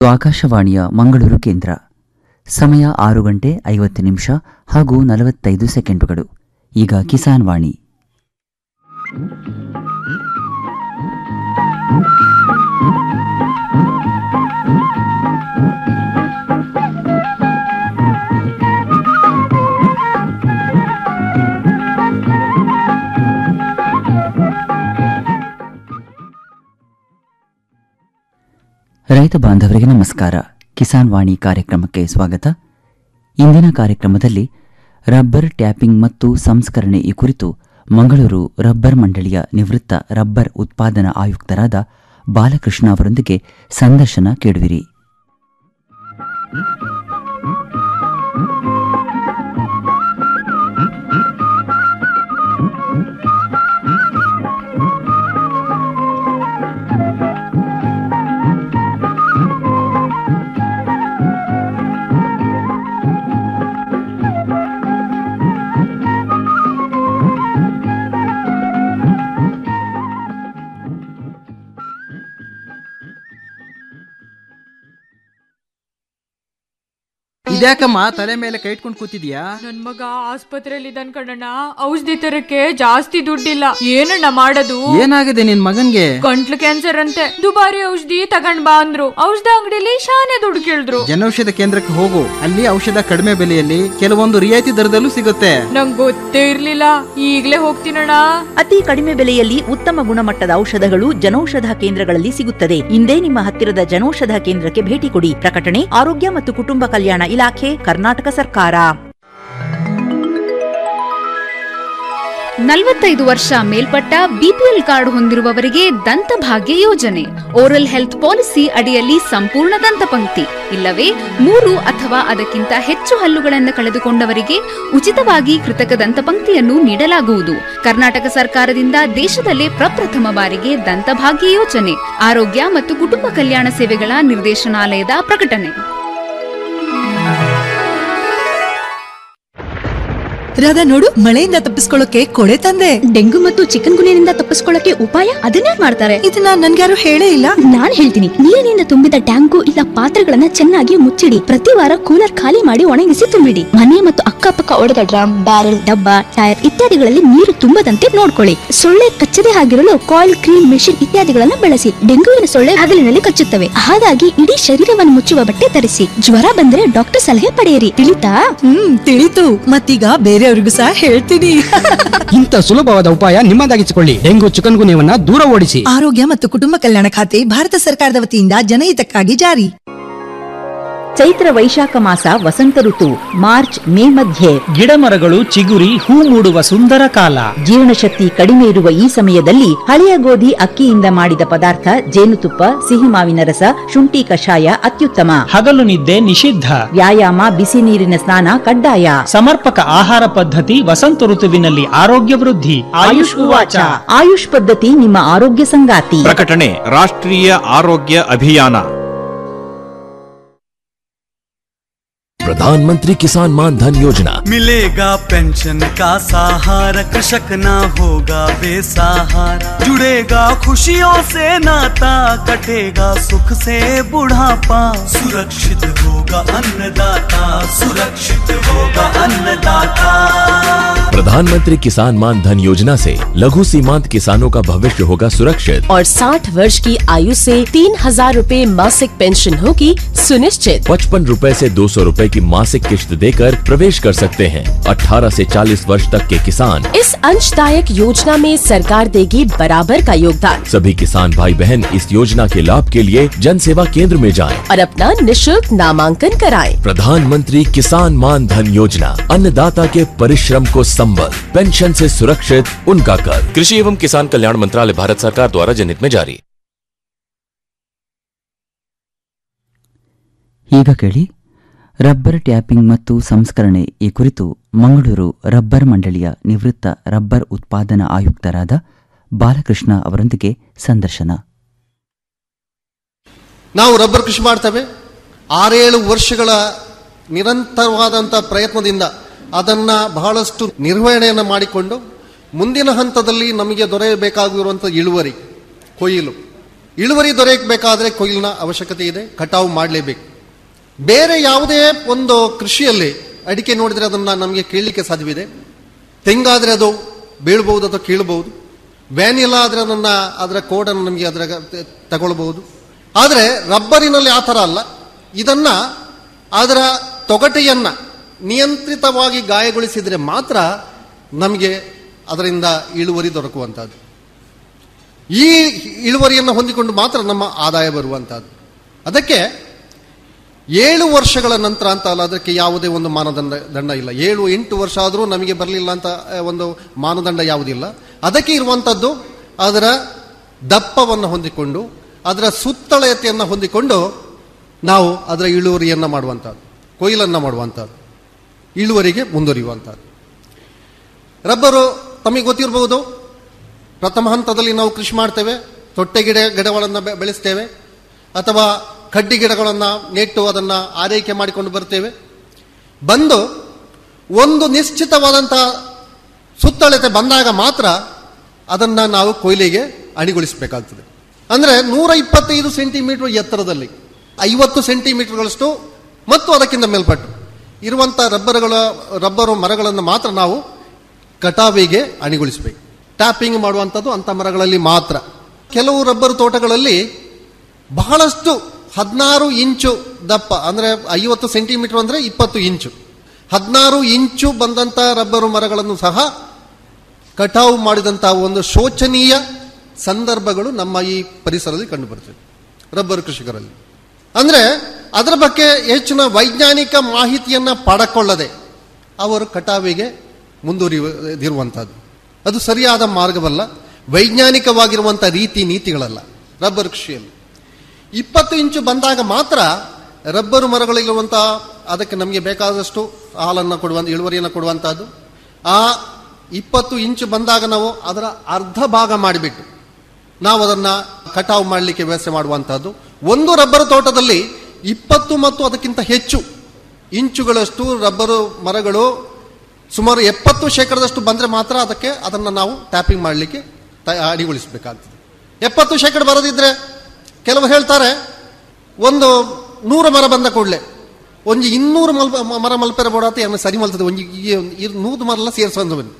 ಆಕಾಶವಾಣಿಯ ಮಂಗಳೂರು ಕೇಂದ್ರ ಸಮಯ ಆರು ಗಂಟೆ ಐವತ್ತು ನಿಮಿಷ ಹಾಗೂ ನಲವತ್ತೈದು ಸೆಕೆಂಡುಗಳು ಈಗ ಕಿಸಾನ್ ವಾಣಿ ರೈತ ಬಾಂಧವರಿಗೆ ನಮಸ್ಕಾರ ಕಿಸಾನ್ ವಾಣಿ ಕಾರ್ಯಕ್ರಮಕ್ಕೆ ಸ್ವಾಗತ ಇಂದಿನ ಕಾರ್ಯಕ್ರಮದಲ್ಲಿ ರಬ್ಬರ್ ಟ್ಯಾಪಿಂಗ್ ಮತ್ತು ಸಂಸ್ಕರಣೆ ಈ ಕುರಿತು ಮಂಗಳೂರು ರಬ್ಬರ್ ಮಂಡಳಿಯ ನಿವೃತ್ತ ರಬ್ಬರ್ ಉತ್ಪಾದನಾ ಆಯುಕ್ತರಾದ ಬಾಲಕೃಷ್ಣ ಅವರೊಂದಿಗೆ ಸಂದರ್ಶನ ಕೇಳುವಿರಿ ಇದ್ಯಾಕಮ್ಮ ತಲೆ ಮೇಲೆ ಕೈ ಇಟ್ಕೊಂಡು ಕೂತಿದ್ಯಾ ನನ್ ಮಗ ಆಸ್ಪತ್ರೆಯಲ್ಲಿ ಇದ್ದಾನ್ ಕಣಣ್ಣ ಔಷಧಿ ತರಕ್ಕೆ ಜಾಸ್ತಿ ದುಡ್ಡಿಲ್ಲ ಏನಣ್ಣ ಮಾಡೋದು ಏನಾಗಿದೆ ನಿನ್ ಮಗನ್ಗೆ ಗಂಟ್ಲು ಕ್ಯಾನ್ಸರ್ ಅಂತೆ ದುಬಾರಿ ಔಷಧಿ ತಗೊಂಡ್ ಬಾ ಅಂದ್ರು ಔಷಧ ಅಂಗಡಿಲಿ ಶಾನೆ ದುಡ್ಡು ಕೇಳಿದ್ರು ಜನೌಷಧ ಕೇಂದ್ರಕ್ಕೆ ಹೋಗು ಅಲ್ಲಿ ಔಷಧ ಕಡಿಮೆ ಬೆಲೆಯಲ್ಲಿ ಕೆಲವೊಂದು ರಿಯಾಯಿತಿ ದರದಲ್ಲೂ ಸಿಗುತ್ತೆ ನಂಗ್ ಗೊತ್ತೇ ಇರ್ಲಿಲ್ಲ ಈಗ್ಲೇ ಹೋಗ್ತೀನಣ್ಣ ಅತಿ ಕಡಿಮೆ ಬೆಲೆಯಲ್ಲಿ ಉತ್ತಮ ಗುಣಮಟ್ಟದ ಔಷಧಗಳು ಜನೌಷಧ ಕೇಂದ್ರಗಳಲ್ಲಿ ಸಿಗುತ್ತದೆ ಇಂದೇ ನಿಮ್ಮ ಹತ್ತಿರದ ಜನೌಷಧ ಕೇಂದ್ರಕ್ಕೆ ಭೇಟಿ ಕೊಡಿ ಪ್ರಕಟಣೆ ಆರೋಗ್ಯ ಮತ್ತು ಕುಟುಂಬ ಕಲ್ಯಾಣ ಇಲಾಖೆ ಕರ್ನಾಟಕ ಸರ್ಕಾರ ನಲವತ್ತೈದು ವರ್ಷ ಮೇಲ್ಪಟ್ಟ ಬಿಪಿಎಲ್ ಕಾರ್ಡ್ ಹೊಂದಿರುವವರಿಗೆ ದಂತಭಾಗ್ಯ ಯೋಜನೆ ಓರಲ್ ಹೆಲ್ತ್ ಪಾಲಿಸಿ ಅಡಿಯಲ್ಲಿ ಸಂಪೂರ್ಣ ದಂತಪಂಕ್ತಿ ಇಲ್ಲವೇ ಮೂರು ಅಥವಾ ಅದಕ್ಕಿಂತ ಹೆಚ್ಚು ಹಲ್ಲುಗಳನ್ನು ಕಳೆದುಕೊಂಡವರಿಗೆ ಉಚಿತವಾಗಿ ಕೃತಕ ದಂತಪಂಕ್ತಿಯನ್ನು ನೀಡಲಾಗುವುದು ಕರ್ನಾಟಕ ಸರ್ಕಾರದಿಂದ ದೇಶದಲ್ಲೇ ಪ್ರಪ್ರಥಮ ಬಾರಿಗೆ ದಂತಭಾಗ್ಯ ಯೋಜನೆ ಆರೋಗ್ಯ ಮತ್ತು ಕುಟುಂಬ ಕಲ್ಯಾಣ ಸೇವೆಗಳ ನಿರ್ದೇಶನಾಲಯದ ಪ್ರಕಟಣೆ ರಾಧಾ ನೋಡು ಮಳೆಯಿಂದ ತಪ್ಪಿಸ್ಕೊಳ್ಳೋಕೆ ಕೊಡೆ ತಂದೆ ಡೆಂಗು ಮತ್ತು ಚಿಕನ್ ಗುನಿಯಿಂದ ತಪ್ಪಿಸ್ಕೊಳ್ಳಕ್ಕೆ ಉಪಾಯ ಅದನ್ನೇ ಮಾಡ್ತಾರೆ ಇದನ್ನ ನನ್ಗ್ಯಾರು ಹೇಳೇ ಇಲ್ಲ ನಾನ್ ಹೇಳ್ತೀನಿ ನೀರಿನಿಂದ ತುಂಬಿದ ಟ್ಯಾಂಕು ಇಲ್ಲ ಪಾತ್ರೆಗಳನ್ನ ಚೆನ್ನಾಗಿ ಮುಚ್ಚಿಡಿ ಪ್ರತಿ ವಾರ ಕೂಲರ್ ಖಾಲಿ ಮಾಡಿ ಒಣಗಿಸಿ ತುಂಬಿಡಿ ಮನೆ ಮತ್ತು ಅಕ್ಕಪಕ್ಕ ಒಡೆದ ಡ್ರಮ್ ಬ್ಯಾರೆಲ್ ಡಬ್ಬ ಟೈರ್ ಇತ್ಯಾದಿಗಳಲ್ಲಿ ನೀರು ತುಂಬದಂತೆ ನೋಡ್ಕೊಳ್ಳಿ ಸೊಳ್ಳೆ ಕಚ್ಚದೆ ಆಗಿರಲು ಕಾಯಿಲ್ ಕ್ರೀಮ್ ಮೆಷಿನ್ ಇತ್ಯಾದಿಗಳನ್ನ ಬಳಸಿ ಡೆಂಗುವಿನ ಸೊಳ್ಳೆ ಹಗಲಿನಲ್ಲಿ ಕಚ್ಚುತ್ತವೆ ಹಾಗಾಗಿ ಇಡೀ ಶರೀರವನ್ನು ಮುಚ್ಚುವ ಬಟ್ಟೆ ಧರಿಸಿ ಜ್ವರ ಬಂದ್ರೆ ಡಾಕ್ಟರ್ ಸಲಹೆ ಪಡೆಯಿರಿ ತಿಳಿತಾ ಹ್ಮ್ ತಿಳಿತು ಮತ್ತೀಗ ಬೇರೆಯವ್ರಿಗೂ ಸಹ ಹೇಳ್ತೀನಿ ಇಂಥ ಸುಲಭವಾದ ಉಪಾಯ ನಿಮ್ಮದಾಗಿಸಿಕೊಳ್ಳಿ ಡೆಂಗು ಚಿಕನ್ ಗುನ್ಯವನ್ನ ದೂರ ಓಡಿಸಿ ಆರೋಗ್ಯ ಮತ್ತು ಕುಟುಂಬ ಕಲ್ಯಾಣ ಖಾತೆ ಭಾರತ ಸರ್ಕಾರದ ವತಿಯಿಂದ ಜನಹಿತಕ್ಕಾಗಿ ಜಾರಿ ಚೈತ್ರ ವೈಶಾಖ ಮಾಸ ವಸಂತ ಋತು ಮಾರ್ಚ್ ಮೇ ಮಧ್ಯೆ ಗಿಡ ಮರಗಳು ಚಿಗುರಿ ಹೂ ಮೂಡುವ ಸುಂದರ ಕಾಲ ಜೀರ್ಣಶಕ್ತಿ ಕಡಿಮೆ ಇರುವ ಈ ಸಮಯದಲ್ಲಿ ಹಳೆಯ ಗೋಧಿ ಅಕ್ಕಿಯಿಂದ ಮಾಡಿದ ಪದಾರ್ಥ ಜೇನುತುಪ್ಪ ಸಿಹಿ ಮಾವಿನ ರಸ ಶುಂಠಿ ಕಷಾಯ ಅತ್ಯುತ್ತಮ ಹಗಲು ನಿದ್ದೆ ನಿಷಿದ್ಧ ವ್ಯಾಯಾಮ ಬಿಸಿ ನೀರಿನ ಸ್ನಾನ ಕಡ್ಡಾಯ ಸಮರ್ಪಕ ಆಹಾರ ಪದ್ಧತಿ ವಸಂತ ಋತುವಿನಲ್ಲಿ ಆರೋಗ್ಯ ವೃದ್ಧಿ ಆಯುಷ್ ಉವಾಚ ಆಯುಷ್ ಪದ್ಧತಿ ನಿಮ್ಮ ಆರೋಗ್ಯ ಸಂಗಾತಿ ಪ್ರಕಟಣೆ ರಾಷ್ಟ್ರೀಯ ಆರೋಗ್ಯ ಅಭಿಯಾನ प्रधानमंत्री किसान मान धन योजना मिलेगा पेंशन का सहारा कृषक ना होगा बेसहारा जुड़ेगा खुशियों से नाता कटेगा सुख से बुढ़ापा सुरक्षित होगा अन्नदाता सुरक्षित होगा अन्नदाता प्रधानमंत्री किसान मान धन योजना से लघु सीमांत किसानों का भविष्य होगा सुरक्षित और 60 वर्ष की आयु से तीन हजार रूपए मासिक पेंशन होगी सुनिश्चित पचपन रूपए से दो सौ रूपए की मासिक किश्त देकर प्रवेश कर सकते हैं 18 से 40 वर्ष तक के किसान इस अंशदायक योजना में सरकार देगी बराबर का योगदान सभी किसान भाई बहन इस योजना के लाभ के लिए जन सेवा केंद्र में जाएं। और अपना निशुल्क नामांकन कराएं। प्रधानमंत्री किसान मान धन योजना अन्नदाता के परिश्रम को संबल पेंशन से सुरक्षित उनका कर कृषि एवं किसान कल्याण मंत्रालय भारत सरकार द्वारा जनहित में जारी ಈಗ ಕೇಳಿ ರಬ್ಬರ್ ಟ್ಯಾಪಿಂಗ್ ಮತ್ತು ಸಂಸ್ಕರಣೆ ಈ ಕುರಿತು ಮಂಗಳೂರು ರಬ್ಬರ್ ಮಂಡಳಿಯ ನಿವೃತ್ತ ರಬ್ಬರ್ ಉತ್ಪಾದನಾ ಆಯುಕ್ತರಾದ ಬಾಲಕೃಷ್ಣ ಅವರೊಂದಿಗೆ ಸಂದರ್ಶನ ನಾವು ರಬ್ಬರ್ ಕೃಷಿ ಮಾಡ್ತೇವೆ ಆರೇಳು ವರ್ಷಗಳ ನಿರಂತರವಾದಂಥ ಪ್ರಯತ್ನದಿಂದ ಅದನ್ನು ಬಹಳಷ್ಟು ನಿರ್ವಹಣೆಯನ್ನು ಮಾಡಿಕೊಂಡು ಮುಂದಿನ ಹಂತದಲ್ಲಿ ನಮಗೆ ದೊರೆಯಬೇಕಾಗಿರುವಂಥ ಇಳುವರಿ ಕೊಯ್ಲು ಇಳುವರಿ ದೊರೆಯಬೇಕಾದ್ರೆ ಕೊಯ್ಲಿನ ಅವಶ್ಯಕತೆ ಇದೆ ಕಟಾವು ಮಾಡಲೇಬೇಕು ಬೇರೆ ಯಾವುದೇ ಒಂದು ಕೃಷಿಯಲ್ಲಿ ಅಡಿಕೆ ನೋಡಿದರೆ ಅದನ್ನು ನಮಗೆ ಕೀಳಲಿಕ್ಕೆ ಸಾಧ್ಯವಿದೆ ತೆಂಗಾದರೆ ಅದು ಬೀಳ್ಬಹುದು ಅಥವಾ ಕೀಳ್ಬಹುದು ವ್ಯಾನಿಲಾ ಆದರೆ ಅದನ್ನು ಅದರ ಕೋಡನ್ನು ನಮಗೆ ಅದರ ತ- ತಗೊಳ್ಬಹುದು ಆದರೆ ರಬ್ಬರಿನಲ್ಲಿ ಆ ಥರ ಅಲ್ಲ ಇದನ್ನ ಅದರ ತೊಗಟೆಯನ್ನು ನಿಯಂತ್ರಿತವಾಗಿ ಗಾಯಗೊಳಿಸಿದರೆ ಮಾತ್ರ ನಮಗೆ ಅದರಿಂದ ಇಳುವರಿ ದೊರಕುವಂಥದ್ದು ಈ ಇಳುವರಿಯನ್ನು ಹೊಂದಿಕೊಂಡು ಮಾತ್ರ ನಮ್ಮ ಆದಾಯ ಬರುವಂಥದ್ದು ಅದಕ್ಕೆ ಏಳು ವರ್ಷಗಳ ನಂತರ ಅಂತ ಅಲ್ಲ ಅದಕ್ಕೆ ಯಾವುದೇ ಒಂದು ಮಾನದಂಡ ದಂಡ ಇಲ್ಲ ಏಳು ಎಂಟು ವರ್ಷ ಆದರೂ ನಮಗೆ ಬರಲಿಲ್ಲ ಅಂತ ಆ, ಒಂದು ಮಾನದಂಡ ಯಾವುದಿಲ್ಲ ಅದಕ್ಕೆ ಇರುವಂಥದ್ದು ಅದರ ದಪ್ಪವನ್ನು ಹೊಂದಿಕೊಂಡು ಅದರ ಸುತ್ತಳತೆಯನ್ನು ಹೊಂದಿಕೊಂಡು ನಾವು ಅದರ ಇಳುವರಿಯನ್ನು ಮಾಡುವಂಥದ್ದು ಕೊಯ್ಲನ್ನು ಮಾಡುವಂಥದ್ದು ಇಳುವರಿಗೆ ಮುಂದುವರಿಯುವಂಥದ್ದು ರಬ್ಬರು ತಮಗೆ ಗೊತ್ತಿರಬಹುದು ಪ್ರಥಮ ಹಂತದಲ್ಲಿ ನಾವು ಕೃಷಿ ಮಾಡ್ತೇವೆ ತೊಟ್ಟೆ ಗಿಡ ಗಿಡಗಳನ್ನು ಬೆ- ಬೆಳೆಸ್ತೇವೆ ಅಥವಾ ಕಡ್ಡಿ ಗಿಡಗಳನ್ನು ನೆಟ್ಟು ಅದನ್ನು ಆರೈಕೆ ಮಾಡಿಕೊಂಡು ಬರ್ತೇವೆ ಬಂದು ಒಂದು ನಿಶ್ಚಿತವಾದಂಥ ಸುತ್ತಳತೆ ಬಂದಾಗ ಮಾತ್ರ ಅದನ್ನು ನಾವು ಕೊಯ್ಲಿಗೆ ಅಣಿಗೊಳಿಸಬೇಕಾಗ್ತದೆ ಅಂದರೆ ನೂರ ಇಪ್ಪತ್ತೈದು ಸೆಂಟಿಮೀಟರ್ ಎತ್ತರದಲ್ಲಿ ಐವತ್ತು ಸೆಂಟಿಮೀಟರ್ಗಳಷ್ಟು ಮತ್ತು ಅದಕ್ಕಿಂತ ಮೇಲ್ಪಟ್ಟು ಇರುವಂಥ ರಬ್ಬರ್ಗಳ ರಬ್ಬರು ಮರಗಳನ್ನು ಮಾತ್ರ ನಾವು ಕಟಾವಿಗೆ ಅಣಿಗೊಳಿಸಬೇಕು ಟ್ಯಾಪಿಂಗ್ ಮಾಡುವಂಥದ್ದು ಅಂಥ ಮರಗಳಲ್ಲಿ ಮಾತ್ರ ಕೆಲವು ರಬ್ಬರು ತೋಟಗಳಲ್ಲಿ ಬಹಳಷ್ಟು ಹದಿನಾರು ಇಂಚು ದಪ್ಪ ಅಂದರೆ ಐವತ್ತು ಸೆಂಟಿಮೀಟರ್ ಅಂದರೆ ಇಪ್ಪತ್ತು ಇಂಚು ಹದಿನಾರು ಇಂಚು ಬಂದಂಥ ರಬ್ಬರು ಮರಗಳನ್ನು ಸಹ ಕಟಾವು ಮಾಡಿದಂಥ ಒಂದು ಶೋಚನೀಯ ಸಂದರ್ಭಗಳು ನಮ್ಮ ಈ ಪರಿಸರದಲ್ಲಿ ಕಂಡುಬರ್ತದೆ ರಬ್ಬರು ಕೃಷಿಕರಲ್ಲಿ ಅಂದರೆ ಅದರ ಬಗ್ಗೆ ಹೆಚ್ಚಿನ ವೈಜ್ಞಾನಿಕ ಮಾಹಿತಿಯನ್ನು ಪಡಕೊಳ್ಳದೆ ಅವರು ಕಟಾವಿಗೆ ಮುಂದುವರಿದಿರುವಂಥದ್ದು ಅದು ಸರಿಯಾದ ಮಾರ್ಗವಲ್ಲ ವೈಜ್ಞಾನಿಕವಾಗಿರುವಂಥ ರೀತಿ ನೀತಿಗಳಲ್ಲ ರಬ್ಬರ್ ಕೃಷಿಯಲ್ಲಿ ಇಪ್ಪತ್ತು ಇಂಚು ಬಂದಾಗ ಮಾತ್ರ ರಬ್ಬರು ಮರಗಳಿರುವಂಥ ಅದಕ್ಕೆ ನಮಗೆ ಬೇಕಾದಷ್ಟು ಹಾಲನ್ನು ಕೊಡುವಂಥ ಇಳುವರಿಯನ್ನು ಕೊಡುವಂಥದ್ದು ಆ ಇಪ್ಪತ್ತು ಇಂಚು ಬಂದಾಗ ನಾವು ಅದರ ಅರ್ಧ ಭಾಗ ಮಾಡಿಬಿಟ್ಟು ನಾವು ಅದನ್ನು ಕಟಾವು ಮಾಡಲಿಕ್ಕೆ ವ್ಯವಸ್ಥೆ ಮಾಡುವಂಥದ್ದು ಒಂದು ರಬ್ಬರು ತೋಟದಲ್ಲಿ ಇಪ್ಪತ್ತು ಮತ್ತು ಅದಕ್ಕಿಂತ ಹೆಚ್ಚು ಇಂಚುಗಳಷ್ಟು ರಬ್ಬರು ಮರಗಳು ಸುಮಾರು ಎಪ್ಪತ್ತು ಶೇಕಡದಷ್ಟು ಬಂದರೆ ಮಾತ್ರ ಅದಕ್ಕೆ ಅದನ್ನು ನಾವು ಟ್ಯಾಪಿಂಗ್ ಮಾಡಲಿಕ್ಕೆ ಅಡಿಗೊಳಿಸಬೇಕಾಗ್ತದೆ ಎಪ್ಪತ್ತು ಶೇಕಡ ಬರೋದಿದ್ರೆ ಕೆಲವರು ಹೇಳ್ತಾರೆ ಒಂದು ನೂರು ಮರ ಬಂದ ಕೂಡಲೇ ಒಂಜಿ ಇನ್ನೂರು ಮಲ್ಪ ಮರ ಮಲ್ಪೆರ ಬೋಡಾತ ಏನು ಸರಿ ಮಲ್ತದೆ ಒಂಜಿ ನೂರು ಮರಲ್ಲ ಸೇರಿಸಂದು ಬನ್ನಿ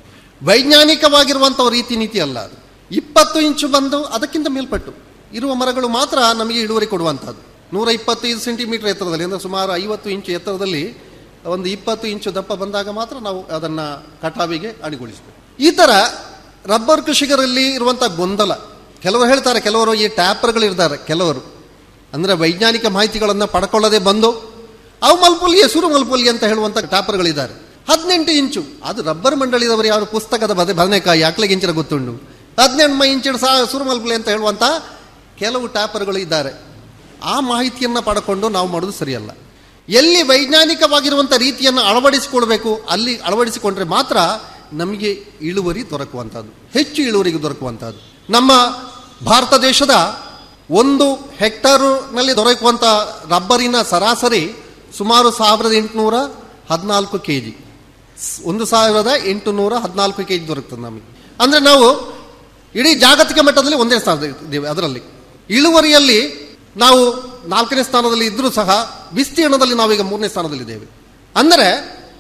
ವೈಜ್ಞಾನಿಕವಾಗಿರುವಂಥ ರೀತಿ ನೀತಿ ಅಲ್ಲ ಅದು ಇಪ್ಪತ್ತು ಇಂಚು ಬಂದು ಅದಕ್ಕಿಂತ ಮೇಲ್ಪಟ್ಟು ಇರುವ ಮರಗಳು ಮಾತ್ರ ನಮಗೆ ಇಳುವರಿ ಕೊಡುವಂಥದ್ದು ನೂರ ಇಪ್ಪತ್ತೈದು ಸೆಂಟಿಮೀಟರ್ ಎತ್ತರದಲ್ಲಿ ಅಂದರೆ ಸುಮಾರು ಐವತ್ತು ಇಂಚು ಎತ್ತರದಲ್ಲಿ ಒಂದು ಇಪ್ಪತ್ತು ಇಂಚು ದಪ್ಪ ಬಂದಾಗ ಮಾತ್ರ ನಾವು ಅದನ್ನು ಕಟಾವಿಗೆ ಅಣಿಗೊಳಿಸಬೇಕು ಈ ಥರ ರಬ್ಬರ್ ಕೃಷಿಕರಲ್ಲಿ ಇರುವಂಥ ಗೊಂದಲ ಕೆಲವರು ಹೇಳ್ತಾರೆ ಕೆಲವರು ಈ ಟ್ಯಾಪರ್ಗಳಿರ್ತಾರೆ ಕೆಲವರು ಅಂದರೆ ವೈಜ್ಞಾನಿಕ ಮಾಹಿತಿಗಳನ್ನು ಪಡ್ಕೊಳ್ಳದೆ ಬಂದು ಅವು ಮಲ್ಪುಲಿ ಸುರು ಮಲ್ಪುಲಿ ಅಂತ ಹೇಳುವಂಥ ಟ್ಯಾಪರ್ಗಳಿದ್ದಾರೆ ಹದಿನೆಂಟು ಇಂಚು ಅದು ರಬ್ಬರ್ ಮಂಡಳಿದವರು ಯಾವ ಪುಸ್ತಕದ ಬದೆ ಬದನೆಕಾಯಿ ಅಕ್ಲಿಗೆ ಇಂಚಿನ ಗೊತ್ತುಂಡು ಹದಿನೆಂಟು ಇಂಚಿನ ಸಹ ಸುರು ಮಲ್ಪುಲಿ ಅಂತ ಹೇಳುವಂಥ ಕೆಲವು ಟ್ಯಾಪರ್ಗಳು ಇದ್ದಾರೆ ಆ ಮಾಹಿತಿಯನ್ನು ಪಡ್ಕೊಂಡು ನಾವು ಮಾಡೋದು ಸರಿಯಲ್ಲ ಎಲ್ಲಿ ವೈಜ್ಞಾನಿಕವಾಗಿರುವಂಥ ರೀತಿಯನ್ನು ಅಳವಡಿಸಿಕೊಳ್ಬೇಕು ಅಲ್ಲಿ ಅಳವಡಿಸಿಕೊಂಡ್ರೆ ಮಾತ್ರ ನಮಗೆ ಇಳುವರಿ ದೊರಕುವಂಥದ್ದು ಹೆಚ್ಚು ಇಳುವರಿಗೆ ದೊರಕುವಂಥದ್ದು ನಮ್ಮ ಭಾರತ ದೇಶದ ಒಂದು ಹೆಕ್ಟಾರ್ನಲ್ಲಿ ದೊರಕುವಂಥ ರಬ್ಬರಿನ ಸರಾಸರಿ ಸುಮಾರು ಸಾವಿರದ ಎಂಟುನೂರ ಹದಿನಾಲ್ಕು ಕೆ ಜಿ ಒಂದು ಸಾವಿರದ ಎಂಟುನೂರ ಹದಿನಾಲ್ಕು ಕೆ ಜಿ ದೊರಕ್ತದೆ ನಮಗೆ ಅಂದರೆ ನಾವು ಇಡೀ ಜಾಗತಿಕ ಮಟ್ಟದಲ್ಲಿ ಒಂದೇ ಸ್ಥಾನದಲ್ಲಿ ಇದ್ದೇವೆ ಅದರಲ್ಲಿ ಇಳುವರಿಯಲ್ಲಿ ನಾವು ನಾಲ್ಕನೇ ಸ್ಥಾನದಲ್ಲಿ ಇದ್ದರೂ ಸಹ ವಿಸ್ತೀರ್ಣದಲ್ಲಿ ನಾವೀಗ ಮೂರನೇ ಸ್ಥಾನದಲ್ಲಿದ್ದೇವೆ ಅಂದರೆ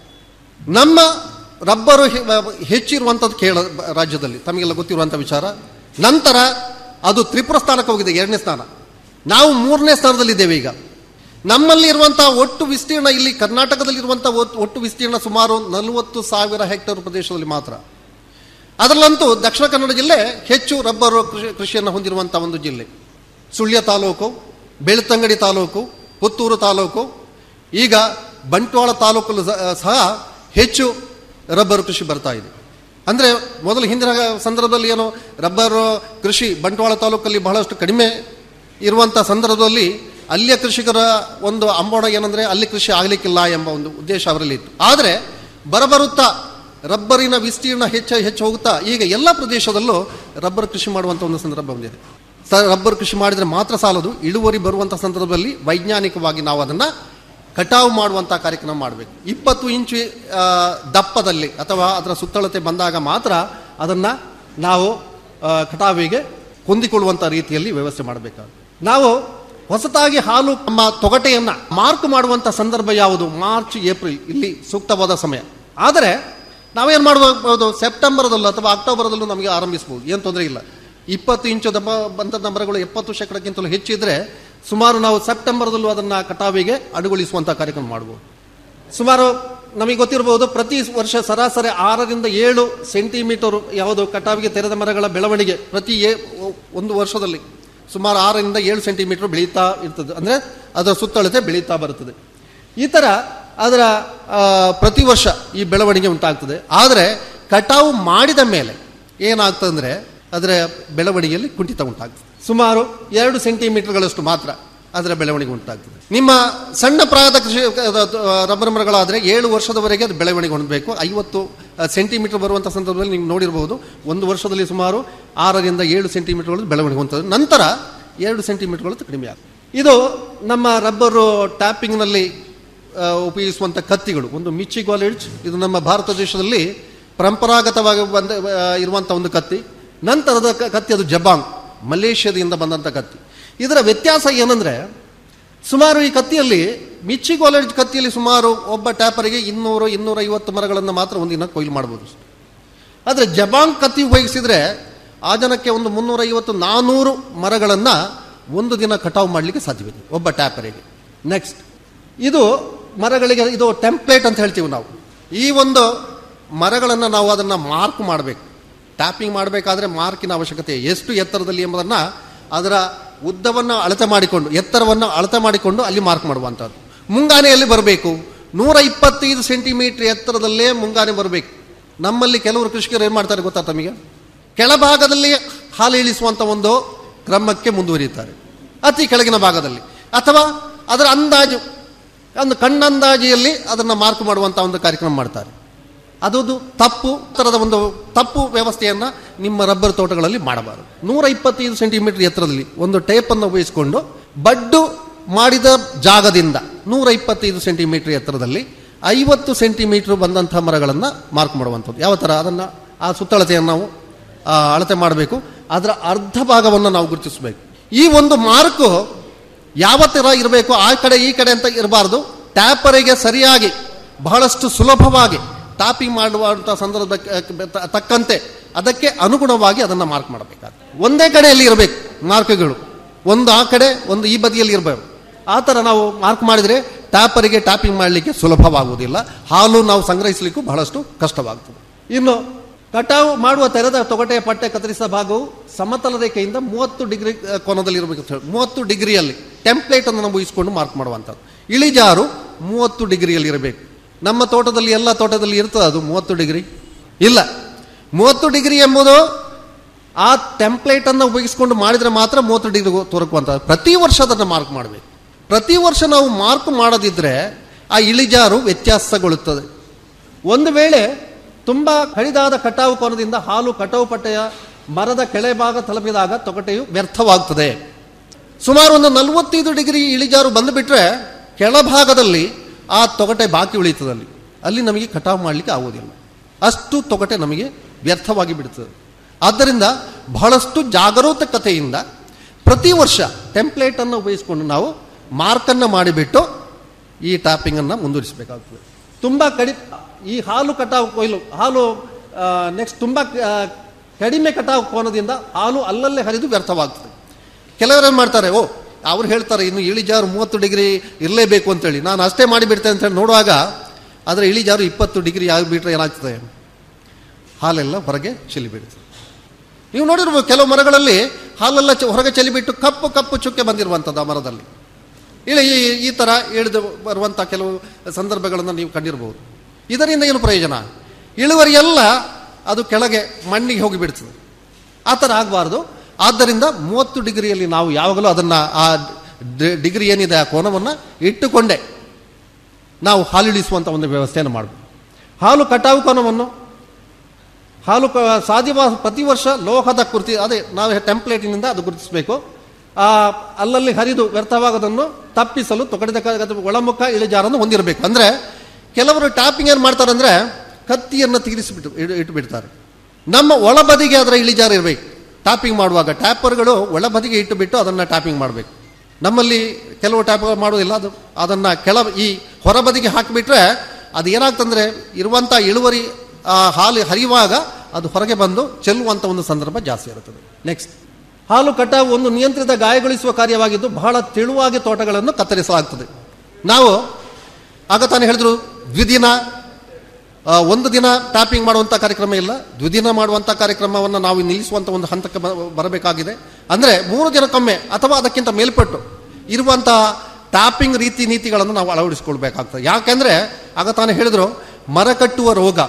ನಮ್ಮ ರಬ್ಬರು ಹೆ- ಹೆಚ್ಚಿರುವಂಥದ್ದು ಕೇರಳ ರಾಜ್ಯದಲ್ಲಿ ತಮಗೆಲ್ಲ ಗೊತ್ತಿರುವಂಥ ವಿಚಾರ ನಂತರ ಅದು ತ್ರಿಪುರ ಸ್ಥಾನಕ್ಕೆ ಹೋಗಿದೆ ಎರಡನೇ ಸ್ಥಾನ ನಾವು ಮೂರನೇ ಸ್ಥಾನದಲ್ಲಿದ್ದೇವೆ ಈಗ ನಮ್ಮಲ್ಲಿ ಇರುವಂಥ ಒಟ್ಟು ವಿಸ್ತೀರ್ಣ ಇಲ್ಲಿ ಕರ್ನಾಟಕದಲ್ಲಿರುವಂಥ ಒಟ್ಟು- ಒಟ್ಟು ವಿಸ್ತೀರ್ಣ ಸುಮಾರು ನಲವತ್ತು ಸಾವಿರ ಹೆಕ್ಟೇರ್ ಪ್ರದೇಶದಲ್ಲಿ ಮಾತ್ರ ಅದರಲ್ಲಂತೂ ದಕ್ಷಿಣ ಕನ್ನಡ ಜಿಲ್ಲೆ ಹೆಚ್ಚು ರಬ್ಬರು ಕೃಷಿ ಕೃಷಿಯನ್ನು ಹೊಂದಿರುವಂಥ ಒಂದು ಜಿಲ್ಲೆ ಸುಳ್ಯ ತಾಲೂಕು ಬೆಳ್ತಂಗಡಿ ತಾಲೂಕು ಪುತ್ತೂರು ತಾಲೂಕು ಈಗ ಬಂಟ್ವಾಳ ತಾಲೂಕಲ್ಲೂ ಸ- ಸಹ ಹೆಚ್ಚು ರಬ್ಬರು ಕೃಷಿ ಬರ್ತಾ ಇದೆ ಅಂದರೆ ಮೊದಲು ಹಿಂದಿನ ಸಂದರ್ಭದಲ್ಲಿ ಏನು ರಬ್ಬರು ಕೃಷಿ ಬಂಟ್ವಾಳ ತಾಲೂಕಲ್ಲಿ ಬಹಳಷ್ಟು ಕಡಿಮೆ ಇರುವಂಥ ಸಂದರ್ಭದಲ್ಲಿ ಅಲ್ಲಿಯ ಕೃಷಿಕರ ಒಂದು ಅಂಬೋಣ ಏನಂದರೆ ಅಲ್ಲಿ ಕೃಷಿ ಆಗಲಿಕ್ಕಿಲ್ಲ ಎಂಬ ಒಂದು ಉದ್ದೇಶ ಅವರಲ್ಲಿ ಇತ್ತು ಆದರೆ ಬರಬರುತ್ತಾ ರಬ್ಬರಿನ ವಿಸ್ತೀರ್ಣ ಹೆಚ್ಚು ಹೆಚ್ಚು ಹೋಗುತ್ತಾ ಈಗ ಎಲ್ಲ ಪ್ರದೇಶದಲ್ಲೂ ರಬ್ಬರ್ ಕೃಷಿ ಮಾಡುವಂಥ ಒಂದು ಸಂದರ್ಭ ಬಂದಿದೆ ಸ ರಬ್ಬರ್ ಕೃಷಿ ಮಾಡಿದರೆ ಮಾತ್ರ ಸಾಲದು ಇಳುವರಿ ಬರುವಂಥ ಸಂದರ್ಭದಲ್ಲಿ ವೈಜ್ಞಾನಿಕವಾಗಿ ನಾವು ಅದನ್ನು ಕಟಾವು ಮಾಡುವಂಥ ಕಾರ್ಯಕ್ರಮ ಮಾಡಬೇಕು ಇಪ್ಪತ್ತು ಇಂಚು ಆ, ದಪ್ಪದಲ್ಲಿ ಅಥವಾ ಅದರ ಸುತ್ತಳತೆ ಬಂದಾಗ ಮಾತ್ರ ಅದನ್ನು ನಾವು ಆ, ಕಟಾವಿಗೆ ಹೊಂದಿಕೊಳ್ಳುವಂಥ ರೀತಿಯಲ್ಲಿ ವ್ಯವಸ್ಥೆ ಮಾಡಬೇಕಾಗುತ್ತೆ ನಾವು ಹೊಸತಾಗಿ ಹಾಲು ನಮ್ಮ ತೊಗಟೆಯನ್ನ ಮಾರ್ಕ್ ಮಾಡುವಂಥ ಸಂದರ್ಭ ಯಾವುದು ಮಾರ್ಚ್ ಏಪ್ರಿಲ್ ಇಲ್ಲಿ ಸೂಕ್ತವಾದ ಸಮಯ ಆದರೆ ನಾವೇನು ಮಾಡಬಹುದು ಸೆಪ್ಟೆಂಬರ್ದಲ್ಲೂ ಅಥವಾ ಅಕ್ಟೋಬರ್ದಲ್ಲೂ ನಮಗೆ ಆರಂಭಿಸಬಹುದು ಏನು ತೊಂದರೆ ಇಲ್ಲ ಇಪ್ಪತ್ತು ಇಂಚು ದಪ್ಪ ಬಂದ ಮರಗಳು ಎಪ್ಪತ್ತು ಶೇಕಡಕ್ಕಿಂತಲೂ ಹೆಚ್ಚಿದ್ರೆ ಸುಮಾರು ನಾವು ಸೆಪ್ಟೆಂಬರ್ದಲ್ಲೂ ಅದನ್ನು ಕಟಾವಿಗೆ ಅಡುಗೊಳಿಸುವಂಥ ಕಾರ್ಯಕ್ರಮ ಮಾಡ್ಬೋದು ಸುಮಾರು ನಮಗೆ ಗೊತ್ತಿರಬಹುದು ಪ್ರತಿ ವರ್ಷ ಸರಾಸರಿ ಆರರಿಂದ ಏಳು ಸೆಂಟಿಮೀಟರ್ ಯಾವುದು ಕಟಾವಿಗೆ ತೆರೆದ ಮರಗಳ ಬೆಳವಣಿಗೆ ಪ್ರತಿ ಏ- ಒಂದು ವರ್ಷದಲ್ಲಿ ಸುಮಾರು ಆರರಿಂದ ಏಳು ಸೆಂಟಿಮೀಟರ್ ಬೆಳೀತಾ ಇರ್ತದೆ ಅಂದರೆ ಅದರ ಸುತ್ತಳತೆ ಬೆಳೀತಾ ಬರುತ್ತದೆ ಈ ಥರ ಅದರ ಆ, ಪ್ರತಿ ವರ್ಷ ಈ ಬೆಳವಣಿಗೆ ಉಂಟಾಗ್ತದೆ ಆದರೆ ಕಟಾವು ಮಾಡಿದ ಮೇಲೆ ಏನಾಗ್ತದಂದ್ರೆ ಅದರ ಬೆಳವಣಿಗೆಯಲ್ಲಿ ಕುಂಠಿತ ಉಂಟಾಗ್ತದೆ ಸುಮಾರು ಎರಡು ಸೆಂಟಿಮೀಟರ್ಗಳಷ್ಟು ಮಾತ್ರ ಅದರ ಬೆಳವಣಿಗೆ ಉಂಟಾಗ್ತದೆ ನಿಮ್ಮ ಸಣ್ಣ ಪ್ರಾಯದ ಕೃಷಿ ರಬ್ಬರ್ ಮರಗಳಾದರೆ ಏಳು ವರ್ಷದವರೆಗೆ ಅದು ಬೆಳವಣಿಗೆ ಹೊಂದಬೇಕು ಐವತ್ತು ಸೆಂಟಿಮೀಟರ್ ಬರುವಂಥ ಸಂದರ್ಭದಲ್ಲಿ ನೀವು ನೋಡಿರಬಹುದು ಒಂದು ವರ್ಷದಲ್ಲಿ ಸುಮಾರು ಆರರಿಂದ ಏಳು ಸೆಂಟಿಮೀಟರ್ಗಳು ಬೆಳವಣಿಗೆ ಹೊಂದುತ್ತದೆ ನಂತರ ಎರಡು ಸೆಂಟಿಮೀಟರ್ಗಳು ಕಡಿಮೆ ಆಗ್ತದೆ ಇದು ನಮ್ಮ ರಬ್ಬರು ಟ್ಯಾಪಿಂಗ್ನಲ್ಲಿ ಆ, ಉಪಯೋಗಿಸುವಂಥ ಕತ್ತಿಗಳು ಒಂದು ಮಿಚ್ಚಿ ಕಾಲೇಜ್ ಇದು ನಮ್ಮ ಭಾರತ ದೇಶದಲ್ಲಿ ಪರಂಪರಾಗತವಾಗಿ ಬಂದ ಆ, ಇರುವಂಥ ಒಂದು ಕತ್ತಿ ನಂತರದ ಕ- ಕತ್ತಿ ಅದು ಜಬಾಂಗ್ ಮಲೇಷ್ಯಾದಿಂದ ಬಂದಂಥ ಕತ್ತಿ ಇದರ ವ್ಯತ್ಯಾಸ ಏನಂದರೆ ಸುಮಾರು ಈ ಕತ್ತಿಯಲ್ಲಿ ಮಿಚ್ಚಿ ಕಾಲೇಜ್ ಕತ್ತಿಯಲ್ಲಿ ಸುಮಾರು ಒಬ್ಬ ಟ್ಯಾಪರಿಗೆ ಇನ್ನೂರು ಇನ್ನೂರೈವತ್ತು ಮರಗಳನ್ನು ಮಾತ್ರ ಒಂದಿನ ಕೊಯ್ಲು ಮಾಡ್ಬೋದು ಆದರೆ ಜಬಾಂಗ್ ಕತ್ತಿ ಉಪಯೋಗಿಸಿದರೆ ಆ ಜನಕ್ಕೆ ಒಂದು ಮುನ್ನೂರೈವತ್ತು ನಾನ್ನೂರು ಮರಗಳನ್ನು ಒಂದು ದಿನ ಕಟಾವು ಮಾಡಲಿಕ್ಕೆ ಸಾಧ್ಯವಿದೆ ಒಬ್ಬ ಟ್ಯಾಪರಿಗೆ ನೆಕ್ಸ್ಟ್ ಇದು ಮರಗಳಿಗೆ ಇದು ಟೆಂಪ್ಲೇಟ್ ಅಂತ ಹೇಳ್ತೀವಿ ನಾವು ಈ ಒಂದು ಮರಗಳನ್ನು ನಾವು ಅದನ್ನು ಮಾರ್ಕ್ ಮಾಡಬೇಕು ಟ್ಯಾಪಿಂಗ್ ಮಾಡಬೇಕಾದ್ರೆ ಮಾರ್ಕಿನ ಅವಶ್ಯಕತೆ ಎಷ್ಟು ಎತ್ತರದಲ್ಲಿ ಎಂಬುದನ್ನು ಅದರ ಉದ್ದವನ್ನು ಅಳತೆ ಮಾಡಿಕೊಂಡು ಎತ್ತರವನ್ನು ಅಳತೆ ಮಾಡಿಕೊಂಡು ಅಲ್ಲಿ ಮಾರ್ಕ್ ಮಾಡುವಂಥದ್ದು ಮುಂಗಾನೆಯಲ್ಲಿ ಬರಬೇಕು ನೂರ ಇಪ್ಪತ್ತೈದು ಸೆಂಟಿಮೀಟರ್ ಎತ್ತರದಲ್ಲೇ ಮುಂಗಾನೆ ಬರಬೇಕು ನಮ್ಮಲ್ಲಿ ಕೆಲವರು ಕೃಷಿಕರು ಏನು ಮಾಡ್ತಾರೆ ಗೊತ್ತಾ ತಮಗೆ ಕೆಳಭಾಗದಲ್ಲಿ ಹಾಲು ಇಳಿಸುವಂಥ ಒಂದು ಕ್ರಮಕ್ಕೆ ಮುಂದುವರಿಯುತ್ತಾರೆ ಅತಿ ಕೆಳಗಿನ ಭಾಗದಲ್ಲಿ ಅಥವಾ ಅದರ ಅಂದಾಜು ಒಂದು ಕಣ್ಣಂದಾಜಿಯಲ್ಲಿ ಅದನ್ನು ಮಾರ್ಕ್ ಮಾಡುವಂಥ ಒಂದು ಕಾರ್ಯಕ್ರಮ ಮಾಡ್ತಾರೆ ಅದೊಂದು ತಪ್ಪು ಥರದ ಒಂದು ತಪ್ಪು ವ್ಯವಸ್ಥೆಯನ್ನು ನಿಮ್ಮ ರಬ್ಬರ್ ತೋಟಗಳಲ್ಲಿ ಮಾಡಬಾರದು ನೂರ ಇಪ್ಪತ್ತೈದು ಸೆಂಟಿಮೀಟರ್ ಎತ್ತರದಲ್ಲಿ ಒಂದು ಟೇಪನ್ನು ಉಪಯೋಗಿಸಿಕೊಂಡು ಬಡ್ಡು ಮಾಡಿದ ಜಾಗದಿಂದ ನೂರ ಇಪ್ಪತ್ತೈದು ಸೆಂಟಿಮೀಟರ್ ಎತ್ತರದಲ್ಲಿ ಐವತ್ತು ಸೆಂಟಿಮೀಟರ್ ಬಂದಂಥ ಮರಗಳನ್ನು ಮಾರ್ಕ್ ಮಾಡುವಂಥದ್ದು ಯಾವ ಥರ ಅದನ್ನು ಆ ಸುತ್ತಳತೆಯನ್ನು ನಾವು ಆ, ಅಳತೆ ಮಾಡಬೇಕು ಅದರ ಅರ್ಧ ಭಾಗವನ್ನು ನಾವು ಗುರುತಿಸಬೇಕು ಈ ಒಂದು ಮಾರ್ಕು ಯಾವ ಥರ ಇರಬೇಕು ಆ ಕಡೆ ಈ ಕಡೆ ಅಂತ ಇರಬಾರ್ದು ಟ್ಯಾಪರಿಗೆ ಸರಿಯಾಗಿ ಬಹಳಷ್ಟು ಸುಲಭವಾಗಿ ಟಾಪಿಂಗ್ ಮಾಡುವಂಥ ಸಂದರ್ಭಕ್ಕೆ ತಕ್ಕಂತೆ ಅದಕ್ಕೆ ಅನುಗುಣವಾಗಿ ಅದನ್ನು ಮಾರ್ಕ್ ಮಾಡಬೇಕಾಗ್ತದೆ ಒಂದೇ ಕಡೆಯಲ್ಲಿ ಇರಬೇಕು ಮಾರ್ಕ್ಗಳು ಒಂದು ಆ ಕಡೆ ಒಂದು ಈ ಬದಿಯಲ್ಲಿ ಇರಬೇಕು ಆ ಥರ ನಾವು ಮಾರ್ಕ್ ಮಾಡಿದರೆ ಟ್ಯಾಪರಿಗೆ ಟ್ಯಾಪಿಂಗ್ ಮಾಡಲಿಕ್ಕೆ ಸುಲಭವಾಗುವುದಿಲ್ಲ ಹಾಲು ನಾವು ಸಂಗ್ರಹಿಸಲಿಕ್ಕೂ ಬಹಳಷ್ಟು ಕಷ್ಟವಾಗ್ತದೆ ಇನ್ನು ಕಟಾವು ಮಾಡುವ ತೆರೆದ ತೊಗಟೆಯ ಪಟ್ಟೆ ಕತ್ತರಿಸಿದ ಭಾಗವು ಸಮತಲ ರೇಖೆಯಿಂದ ಮೂವತ್ತು ಡಿಗ್ರಿ ಆ, ಕೋನದಲ್ಲಿ ಇರಬೇಕು ಅಂತ ಹೇಳಿ ಮೂವತ್ತು ಡಿಗ್ರಿಯಲ್ಲಿ ಟೆಂಪ್ಲೇಟ್ ಅನ್ನು ನಾವು ಇಸ್ಕೊಂಡು ಮಾರ್ಕ್ ಮಾಡುವಂಥದ್ದು ಇಳಿಜಾರು ಮೂವತ್ತು ಡಿಗ್ರಿಯಲ್ಲಿ ಇರಬೇಕು ನಮ್ಮ ತೋಟದಲ್ಲಿ ಎಲ್ಲ ತೋಟದಲ್ಲಿ ಇರ್ತದೆ ಅದು ಮೂವತ್ತು ಡಿಗ್ರಿ ಇಲ್ಲ ಮೂವತ್ತು ಡಿಗ್ರಿ ಎಂಬುದು ಆ ಟೆಂಪ್ಲೇಟ್ ಅನ್ನು ಉಪಯೋಗಿಸಿಕೊಂಡು ಮಾಡಿದರೆ ಮಾತ್ರ ಮೂವತ್ತು ಡಿಗ್ರಿ ತೋರಕುವಂಥ ಪ್ರತಿ ವರ್ಷ ಅದನ್ನು ಮಾರ್ಕ್ ಮಾಡಬೇಕು ಪ್ರತಿ ವರ್ಷ ನಾವು ಮಾರ್ಕ್ ಮಾಡದಿದ್ದರೆ ಆ ಇಳಿಜಾರು ವ್ಯತ್ಯಾಸಗೊಳ್ಳುತ್ತದೆ ಒಂದು ವೇಳೆ ತುಂಬ ಕಡಿದಾದ ಕಟಾವು ಕೋನದಿಂದ ಹಾಲು ಕಟಾವು ಪಟ್ಟೆಯ ಮರದ ಕೆಳೆ ಭಾಗ ತಲುಪಿದಾಗ ತೊಗಟೆಯು ವ್ಯರ್ಥವಾಗ್ತದೆ ಸುಮಾರು ಒಂದು ನಲವತ್ತೈದು ಡಿಗ್ರಿ ಇಳಿಜಾರು ಬಂದುಬಿಟ್ರೆ ಕೆಳಭಾಗದಲ್ಲಿ ಆ ತೊಗಟೆ ಬಾಕಿ ಉಳಿತದೆ ಅಲ್ಲಿ ಅಲ್ಲಿ ನಮಗೆ ಕಟಾವು ಮಾಡಲಿಕ್ಕೆ ಆಗೋದಿಲ್ಲ ಅಷ್ಟು ತೊಗಟೆ ನಮಗೆ ವ್ಯರ್ಥವಾಗಿ ಬಿಡ್ತದೆ ಆದ್ದರಿಂದ ಬಹಳಷ್ಟು ಜಾಗರೂಕತೆಯಿಂದ ಪ್ರತಿ ವರ್ಷ ಟೆಂಪ್ಲೇಟನ್ನು ಉಪಯೋಗಿಸಿಕೊಂಡು ನಾವು ಮಾರ್ಕನ್ನು ಮಾಡಿಬಿಟ್ಟು ಈ ಟ್ಯಾಪಿಂಗನ್ನು ಮುಂದುವರಿಸಬೇಕಾಗ್ತದೆ ತುಂಬ ಕಡಿ ಈ ಹಾಲು ಕಟಾವು ಕೊಯ್ಲು ಹಾಲು ನೆಕ್ಸ್ಟ್ ತುಂಬ ಆ, ಕಡಿಮೆ ಕಟಾವು ಕೋನದಿಂದ ಹಾಲು ಅಲ್ಲಲ್ಲೇ ಹರಿದು ವ್ಯರ್ಥವಾಗ್ತದೆ ಕೆಲವರು ಏನು ಮಾಡ್ತಾರೆ ಓ ಅವ್ರು ಹೇಳ್ತಾರೆ ಇನ್ನು ಇಳಿಜಾರು ಮೂವತ್ತು ಡಿಗ್ರಿ ಇರಲೇಬೇಕು ಅಂತೇಳಿ ನಾನು ಅಷ್ಟೇ ಮಾಡಿಬಿಡ್ತೇನೆ ಅಂತೇಳಿ ನೋಡುವಾಗ ಅದರ ಇಳಿಜಾರು ಇಪ್ಪತ್ತು ಡಿಗ್ರಿ ಆಗಿಬಿಟ್ರೆ ಏನಾಗ್ತದೆ ಹಾಲೆಲ್ಲ ಹೊರಗೆ ಚೆಲ್ಲಿಬಿಡ್ತದೆ ನೀವು ನೋಡಿರ್ಬೋದು ಕೆಲವು ಮರಗಳಲ್ಲಿ ಹಾಲೆಲ್ಲ ಚ- ಹೊರಗೆ ಚೆಲ್ಲಿಬಿಟ್ಟು ಕಪ್ಪು ಕಪ್ಪು ಚುಕ್ಕೆ ಬಂದಿರುವಂಥದ್ದು ಆ ಮರದಲ್ಲಿ ಇಲ್ಲ ಈ ಈ ಥರ ಇಳಿದು ಬರುವಂಥ ಕೆಲವು ಸಂದರ್ಭಗಳನ್ನು ನೀವು ಕಂಡಿರ್ಬೋದು ಇದರಿಂದ ಏನು ಪ್ರಯೋಜನ ಇಳುವರಿ ಎಲ್ಲ ಅದು ಕೆಳಗೆ ಮಣ್ಣಿಗೆ ಹೋಗಿಬಿಡ್ತದೆ ಆ ಥರ ಆಗಬಾರ್ದು ಆದ್ದರಿಂದ ಮೂವತ್ತು ಡಿಗ್ರಿಯಲ್ಲಿ ನಾವು ಯಾವಾಗಲೂ ಅದನ್ನು ಆ ಡಿ- ಡಿಗ್ರಿ ಏನಿದೆ ಆ ಕೋನವನ್ನು ಇಟ್ಟುಕೊಂಡೇ ನಾವು ಹಾಲಿಳಿಸುವಂಥ ಒಂದು ವ್ಯವಸ್ಥೆಯನ್ನು ಮಾಡಬೇಕು ಹಾಲು ಕಟಾವು ಕೋನವನ್ನು ಹಾಲು ಕ ಸಾಧ್ಯವಾದ ಪ್ರತಿ ವರ್ಷ ಲೋಹದ ಕುರ್ತಿ ಅದೇ ನಾವು ಟೆಂಪ್ಲೇಟಿನಿಂದ ಅದು ಗುರುತಿಸಬೇಕು ಆ ಅಲ್ಲಲ್ಲಿ ಹರಿದು ವ್ಯರ್ಥವಾಗೋದನ್ನು ತಪ್ಪಿಸಲು ತೊಗಡಿದ ಕ- ಅದು ಒಳಮುಖ ಇಳಿಜಾರನ್ನು ಹೊಂದಿರಬೇಕು ಅಂದರೆ ಕೆಲವರು ಟ್ಯಾಪಿಂಗ್ ಏನು ಮಾಡ್ತಾರೆ ಅಂದರೆ ಕತ್ತಿಯನ್ನು ತೀರಿಸಿಬಿಟ್ಟು ಇಡು ಇಟ್ಟುಬಿಡ್ತಾರೆ ನಮ್ಮ ಒಳಬದಿಗೆ ಅದರ ಇಳಿಜಾರು ಇರಬೇಕು ಟ್ಯಾಪಿಂಗ್ ಮಾಡುವಾಗ ಟ್ಯಾಪರ್ಗಳು ಒಳಬದಿಗೆ ಇಟ್ಟು ಬಿಟ್ಟು ಅದನ್ನು ಟ್ಯಾಪಿಂಗ್ ಮಾಡಬೇಕು ನಮ್ಮಲ್ಲಿ ಕೆಲವು ಟ್ಯಾಪರ್ ಮಾಡೋದಿಲ್ಲ ಅದು ಅದನ್ನು ಕೆಳ ಈ ಹೊರಬದಿಗೆ ಹಾಕಿಬಿಟ್ರೆ ಅದು ಏನಾಗ್ತಂದ್ರೆ ಇರುವಂಥ ಇಳುವರಿ ಆ, ಹಾಲು ಹರಿಯುವಾಗ ಅದು ಹೊರಗೆ ಬಂದು ಚೆಲ್ಲುವಂಥ ಒಂದು ಸಂದರ್ಭ ಜಾಸ್ತಿ ಇರುತ್ತದೆ ನೆಕ್ಸ್ಟ್ ಹಾಲು ಕಟಾವು ಒಂದು ನಿಯಂತ್ರಿತ ಗಾಯಗೊಳಿಸುವ ಕಾರ್ಯವಾಗಿದ್ದು ಬಹಳ ತೆಳುವಾಗಿ ತೋಟಗಳನ್ನು ಕತ್ತರಿಸಲಾಗ್ತದೆ ನಾವು ಆಗ ತಾನು ಹೇಳಿದ್ರು ದ್ವಿದಿನ ಆ, ಒಂದು ದಿನ ಟ್ಯಾಪಿಂಗ್ ಮಾಡುವಂಥ ಕಾರ್ಯಕ್ರಮ ಇಲ್ಲ ದ್ವಿದಿನ ಮಾಡುವಂಥ ಕಾರ್ಯಕ್ರಮವನ್ನು ನಾವು ನಿಲ್ಲಿಸುವಂಥ ಒಂದು ಹಂತಕ್ಕೆ ಬ- ಬರಬೇಕಾಗಿದೆ ಅಂದರೆ ಮೂರು ದಿನಕ್ಕೊಮ್ಮೆ ಅಥವಾ ಅದಕ್ಕಿಂತ ಮೇಲ್ಪಟ್ಟು ಇರುವಂಥ ಟ್ಯಾಪಿಂಗ್ ರೀತಿ ನೀತಿಗಳನ್ನು ನಾವು ಅಳವಡಿಸಿಕೊಳ್ಬೇಕಾಗ್ತದೆ ಯಾಕೆಂದರೆ ಆಗ ತಾನು ಹೇಳಿದ್ರು ಮರ ಕಟ್ಟುವ ರೋಗ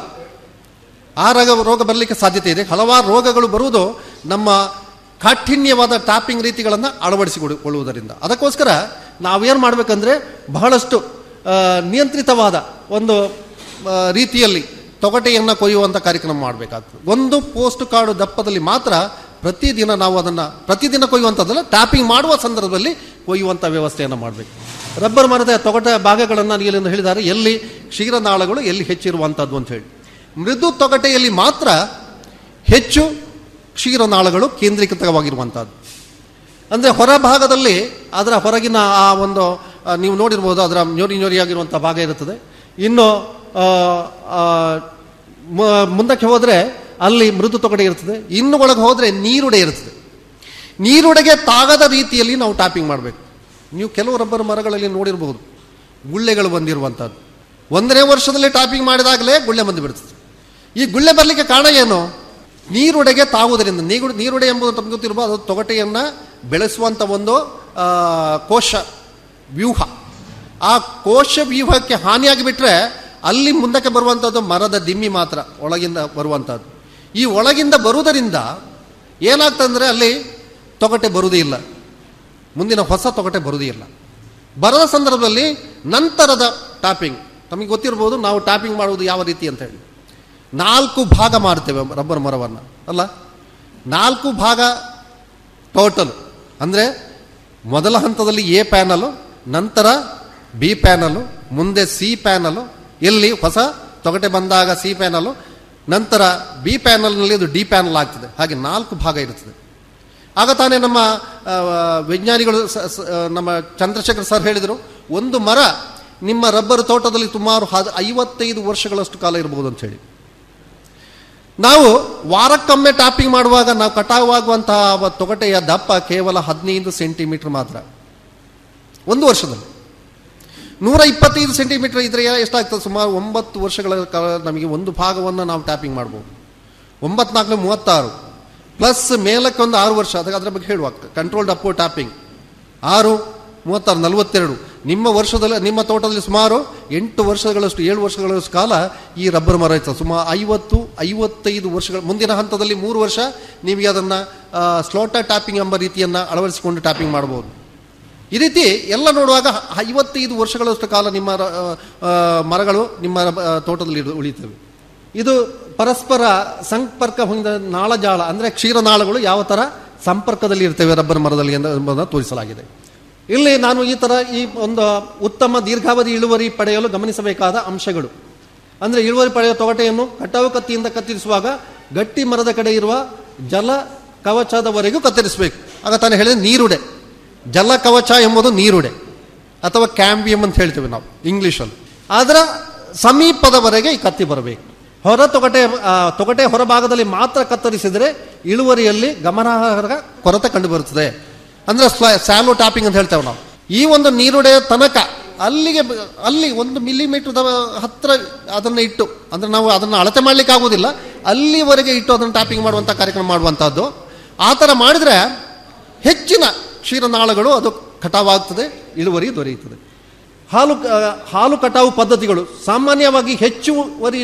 ಆ ರೋಗ ರೋಗ ಬರಲಿಕ್ಕೆ ಸಾಧ್ಯತೆ ಇದೆ ಹಲವಾರು ರೋಗಗಳು ಬರುವುದು ನಮ್ಮ ಕಾಠಿಣ್ಯವಾದ ಟ್ಯಾಪಿಂಗ್ ರೀತಿಗಳನ್ನು ಅಳವಡಿಸಿಕೊಳ್ಳುವುದರಿಂದ ಅದಕ್ಕೋಸ್ಕರ ನಾವೇನು ಮಾಡಬೇಕಂದ್ರೆ ಬಹಳಷ್ಟು ಆ, ನಿಯಂತ್ರಿತವಾದ ಒಂದು ಆ, ರೀತಿಯಲ್ಲಿ ತೊಗಟೆಯನ್ನು ಕೊಯ್ಯುವಂಥ ಕಾರ್ಯಕ್ರಮ ಮಾಡಬೇಕಾಗ್ತದೆ ಒಂದು ಪೋಸ್ಟ್ ಕಾರ್ಡು ದಪ್ಪದಲ್ಲಿ ಮಾತ್ರ ಪ್ರತಿದಿನ ನಾವು ಅದನ್ನು ಪ್ರತಿದಿನ ಕೊಯ್ಯುವಂಥದ್ದಲ್ಲ ಟ್ಯಾಪಿಂಗ್ ಮಾಡುವ ಸಂದರ್ಭದಲ್ಲಿ ಕೊಯ್ಯುವಂಥ ವ್ಯವಸ್ಥೆಯನ್ನು ಮಾಡಬೇಕು ರಬ್ಬರ್ ಮರದ ತೊಗಟ ಭಾಗಗಳನ್ನು ಇಲ್ಲಿಂದ ಹೇಳಿದ್ದಾರೆ ಎಲ್ಲಿ ಕ್ಷೀರನಾಳಗಳು ಎಲ್ಲಿ ಹೆಚ್ಚಿರುವಂಥದ್ದು ಅಂತ ಹೇಳಿ ಮೃದು ತೊಗಟೆಯಲ್ಲಿ ಮಾತ್ರ ಹೆಚ್ಚು ಕ್ಷೀರನಾಳಗಳು ಕೇಂದ್ರೀಕೃತವಾಗಿರುವಂಥದ್ದು ಅಂದರೆ ಹೊರಭಾಗದಲ್ಲಿ ಅದರ ಹೊರಗಿನ ಆ ಒಂದು ಆ, ನೀವು ನೋಡಿರ್ಬೋದು ಅದರ ñೊರಿ ñೊರಿಯಾಗಿರುವಂಥ ಭಾಗ ಇರುತ್ತದೆ ಇನ್ನು ಆ, ಆ, ಮು- ಮುಂದಕ್ಕೆ ಹೋದರೆ ಅಲ್ಲಿ ಮೃದು ತೊಗಡೆ ಇರ್ತದೆ ಇನ್ನು ಒಳಗೆ ಹೋದರೆ ನೀರುಡೆ ಇರ್ತದೆ ನೀರುಡೆಗೆ ತಾಗದ ರೀತಿಯಲ್ಲಿ ನಾವು ಟ್ಯಾಪಿಂಗ್ ಮಾಡಬೇಕು ನೀವು ಕೆಲವು ರಬ್ಬರ್ ಮರಗಳಲ್ಲಿ ನೋಡಿರ್ಬೋದು ಗುಳ್ಳೆಗಳು ಬಂದಿರುವಂಥದ್ದು ಒಂದನೇ ವರ್ಷದಲ್ಲಿ ಟ್ಯಾಪಿಂಗ್ ಮಾಡಿದಾಗಲೇ ಗುಳ್ಳೆ ಬಂದು ಬಿಡ್ತದೆ ಈ ಗುಳ್ಳೆ ಬರಲಿಕ್ಕೆ ಕಾರಣ ಏನು ನೀರುಡೆಗೆ ತಾವುವುದರಿಂದ ನೀರು ನೀರುಡೆ ಎಂಬುದು ತಮಗೆ ಗೊತ್ತಿರ್ಬೋದು ಅದು ತೊಗಟೆಯನ್ನು ಬೆಳೆಸುವಂಥ ಒಂದು ಆ, ಕೋಶ ವ್ಯೂಹ ಆ ಕೋಶ ವ್ಯೂಹಕ್ಕೆ ಹಾನಿಯಾಗಿ ಬಿಟ್ಟರೆ ಅಲ್ಲಿ ಮುಂದಕ್ಕೆ ಬರುವಂಥದ್ದು ಮರದ ದಿಮ್ಮಿ ಮಾತ್ರ ಒಳಗಿಂದ ಬರುವಂಥದ್ದು ಈ ಒಳಗಿಂದ ಬರುವುದರಿಂದ ಏನಾಗ್ತಂದ್ರೆ ಅಲ್ಲಿ ತೊಗಟೆ ಬರುವುದೇ ಇಲ್ಲ ಮುಂದಿನ ಹೊಸ ತೊಗಟೆ ಬರುವುದೇ ಇಲ್ಲ ಬರದ ಸಂದರ್ಭದಲ್ಲಿ ನಂತರದ ಟ್ಯಾಪಿಂಗ್ ನಮಗೆ ಗೊತ್ತಿರ್ಬೋದು ನಾವು ಟ್ಯಾಪಿಂಗ್ ಮಾಡುವುದು ಯಾವ ರೀತಿ ಅಂತ ಹೇಳಿ ನಾಲ್ಕು ಭಾಗ ಮಾಡ್ತೇವೆ ರಬ್ಬರ್ ಮರವನ್ನು ಅಲ್ಲ ನಾಲ್ಕು ಭಾಗ ಟೋಟಲ್ ಅಂದರೆ ಮೊದಲ ಹಂತದಲ್ಲಿ ಎ ಪ್ಯಾನಲು ನಂತರ ಬಿ ಪ್ಯಾನಲು ಮುಂದೆ ಸಿ ಪ್ಯಾನಲು ಎಲ್ಲಿ ಹೊಸ ತೊಗಟೆ ಬಂದಾಗ ಸಿ ಪ್ಯಾನಲು ನಂತರ ಬಿ ಪ್ಯಾನಲ್ನಲ್ಲಿ ಅದು ಡಿ ಪ್ಯಾನಲ್ ಆಗ್ತದೆ ಹಾಗೆ ನಾಲ್ಕು ಭಾಗ ಇರುತ್ತದೆ ಆಗ ತಾನೇ ನಮ್ಮ ಆ, ವಿಜ್ಞಾನಿಗಳು ಸ- ಸ- ಆ, ನಮ್ಮ ಚಂದ್ರಶೇಖರ್ ಸರ್ ಹೇಳಿದರು ಒಂದು ಮರ ನಿಮ್ಮ ರಬ್ಬರ್ ತೋಟದಲ್ಲಿ ಸುಮಾರು ಹದ್ ಐವತ್ತೈದು ವರ್ಷಗಳಷ್ಟು ಕಾಲ ಇರಬಹುದು ಅಂತ ಹೇಳಿ ನಾವು ವಾರಕ್ಕೊಮ್ಮೆ ಟ್ಯಾಪಿಂಗ್ ಮಾಡುವಾಗ ನಾವು ಕಟಾವಾಗುವಂತಹ ಆ ತೊಗಟೆಯ ದಪ್ಪ ಕೇವಲ ಹದಿನೈದು ಸೆಂಟಿಮೀಟರ್ ಮಾತ್ರ ಒಂದು ವರ್ಷದಲ್ಲಿ ನೂರ ಇಪ್ಪತ್ತೈದು ಸೆಂಟಿಮೀಟರ್ ಇದ್ರೆ ಎಷ್ಟಾಗ್ತದೆ ಸುಮಾರು ಒಂಬತ್ತು ವರ್ಷಗಳ ಕಾಲ ನಮಗೆ ಒಂದು ಭಾಗವನ್ನು ನಾವು ಟ್ಯಾಪಿಂಗ್ ಮಾಡ್ಬೋದು ಒಂಬತ್ನಾಲ್ಕು ಮೂವತ್ತಾರು ಪ್ಲಸ್ ಮೇಲಕ್ಕೆ ಒಂದು ಆರು ವರ್ಷ ಅದಕ್ಕೆ ಅದರ ಬಗ್ಗೆ ಹೇಳುವ ಕಂಟ್ರೋಲ್ಡ್ ಅಪ್ಪೋ ಟ್ಯಾಪಿಂಗ್ ಆರು ಮೂವತ್ತಾರು ನಲವತ್ತೆರಡು ನಿಮ್ಮ ವರ್ಷದಲ್ಲಿ ನಿಮ್ಮ ತೋಟದಲ್ಲಿ ಸುಮಾರು ಎಂಟು ವರ್ಷಗಳಷ್ಟು ಏಳು ವರ್ಷಗಳಷ್ಟು ಕಾಲ ಈ ರಬ್ಬರ್ ಮರ ಇರ್ತದೆ ಸುಮಾರು ಐವತ್ತು ಐವತ್ತೈದು ವರ್ಷಗಳ ಮುಂದಿನ ಹಂತದಲ್ಲಿ ಮೂರು ವರ್ಷ ನಿಮಗೆ ಅದನ್ನು ಸ್ಲೋಟರ್ ಟ್ಯಾಪಿಂಗ್ ಎಂಬ ರೀತಿಯನ್ನು ಅಳವಡಿಸಿಕೊಂಡು ಟ್ಯಾಪಿಂಗ್ ಮಾಡ್ಬೋದು ಈ ರೀತಿ ಎಲ್ಲ ನೋಡುವಾಗ ಐವತ್ತೈದು ವರ್ಷಗಳಷ್ಟು ಕಾಲ ನಿಮ್ಮ ರ- ಆ, ಮರಗಳು ನಿಮ್ಮ ಆ, ತೋಟದಲ್ಲಿ ಇರು- ಉಳಿತವೆ ಇದು ಪರಸ್ಪರ ಸಂಪರ್ಕ ಹೊಂದಿದ ನಾಳಜಾಳ ಅಂದರೆ ಕ್ಷೀರನಾಳಗಳು ಯಾವ ಥರ ಸಂಪರ್ಕದಲ್ಲಿ ಇರ್ತವೆ ರಬ್ಬರ್ ಮರದಲ್ಲಿ ಎಂದು- ಎಂಬುದನ್ನು ತೋರಿಸಲಾಗಿದೆ ಇಲ್ಲಿ ನಾನು ಈ ಥರ ಈ ಒಂದು ಉತ್ತಮ ದೀರ್ಘಾವಧಿ ಇಳುವರಿ ಪಡೆಯಲು ಗಮನಿಸಬೇಕಾದ ಅಂಶಗಳು ಅಂದರೆ ಇಳುವರಿ ಪಡೆಯುವ ತೊಗಟೆಯನ್ನು ಕಟಾವು ಕತ್ತಿಯಿಂದ ಕತ್ತರಿಸುವಾಗ ಗಟ್ಟಿ ಮರದ ಕಡೆ ಇರುವ ಜಲ ಕವಚದವರೆಗೂ ಕತ್ತರಿಸಬೇಕು ಆಗ ತಾನು ಹೇಳಿದ್ರೆ ನೀರುಡೆ ಜಲ ಕವಚ ಎಂಬುದು ನೀರುಡೆ ಅಥವಾ ಕ್ಯಾಂಬಿಯಂ ಅಂತ ಹೇಳ್ತೇವೆ ನಾವು ಇಂಗ್ಲೀಷಲ್ಲಿ ಅದರ ಸಮೀಪದವರೆಗೆ ಈ ಕತ್ತಿ ಬರಬೇಕು ಹೊರ ತೊಗಟೆ ಆ, ತೊಗಟೆ ಹೊರಭಾಗದಲ್ಲಿ ಮಾತ್ರ ಕತ್ತರಿಸಿದರೆ ಇಳುವರಿಯಲ್ಲಿ ಗಮನಾರ್ಹ ಕೊರತೆ ಕಂಡು ಬರುತ್ತದೆ ಅಂದ್ರೆ ಸ್ಯಾಲೋ ಟ್ಯಾಪಿಂಗ್ ಅಂತ ಹೇಳ್ತೇವೆ ನಾವು ಈ ಒಂದು ನೀರುಡೆ ತನಕ ಅಲ್ಲಿಗೆ ಬ- ಅಲ್ಲಿ ಒಂದು ಮಿಲಿಮೀಟರ್ ಹತ್ರ ಅದನ್ನು ಇಟ್ಟು ಅಂದ್ರೆ ನಾವು ಅದನ್ನು ಅಳತೆ ಮಾಡ್ಲಿಕ್ಕೆ ಆಗುವುದಿಲ್ಲ ಅಲ್ಲಿವರೆಗೆ ಇಟ್ಟು ಅದನ್ನು ಟ್ಯಾಪಿಂಗ್ ಮಾಡುವಂಥ ಕಾರ್ಯಕ್ರಮ ಮಾಡುವಂಥದ್ದು ಆ ಥರ ಮಾಡಿದರೆ ಹೆಚ್ಚಿನ ಕ್ಷೀರನಾಳಗಳು ಅದು ಕಟಾವಾಗ್ತದೆ ಇಳುವರಿ ದೊರೆಯುತ್ತದೆ ಹಾಲು ಆ, ಹಾಲು ಕಟಾವು ಪದ್ಧತಿಗಳು ಸಾಮಾನ್ಯವಾಗಿ ಹೆಚ್ಚುವರಿ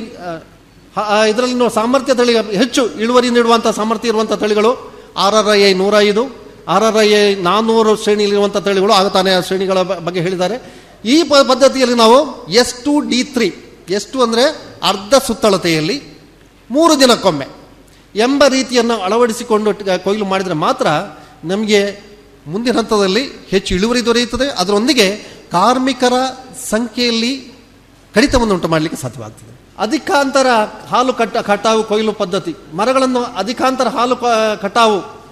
ಇದರಲ್ಲಿ ನಾವು ಸಾಮರ್ಥ್ಯ ತಳಿ ಹೆಚ್ಚು ಇಳುವರಿ ನೀಡುವಂಥ ಸಾಮರ್ಥ್ಯ ಇರುವಂಥ ತಳಿಗಳು ಆರ್ ಆರ್ ಐ ನೂರ ಐದು ಆರ್ ಆರ್ ಐ ನಾನ್ನೂರು ಶ್ರೇಣಿಯಲ್ಲಿರುವಂಥ ತಳಿಗಳು ಆಗ ತಾನೇ ಆ ಶ್ರೇಣಿಗಳ ಬ- ಬಗ್ಗೆ ಹೇಳಿದ್ದಾರೆ ಈ ಪ- ಪದ್ಧತಿಯಲ್ಲಿ ನಾವು S two D three S two ಅಂದರೆ ಅರ್ಧ ಸುತ್ತಳತೆಯಲ್ಲಿ ಮೂರು ದಿನಕ್ಕೊಮ್ಮೆ ಎಂಬ ರೀತಿಯನ್ನು ಅಳವಡಿಸಿಕೊಂಡು ಟ- ಕೊಯ್ಲು ಮಾಡಿದರೆ ಮಾತ್ರ ನಮಗೆ ಮುಂದಿನ ಹಂತದಲ್ಲಿ ಹೆಚ್ಚು ಇಳುವರಿ ದೊರೆಯುತ್ತದೆ ಅದರೊಂದಿಗೆ ಕಾರ್ಮಿಕರ ಸಂಖ್ಯೆಯಲ್ಲಿ ಕಡಿತವನ್ನು ಉಂಟು ಮಾಡಲಿಕ್ಕೆ ಸಾಧ್ಯವಾಗ್ತದೆ ಅಧಿಕಾಂತರ ಹಾಲು ಕಟ್ಟ ಕಟಾವು ಕೊಯ್ಲು ಪದ್ಧತಿ ಮರಗಳನ್ನು ಅಧಿಕಾಂತರ ಹಾಲು ಕ- ಕಟಾವು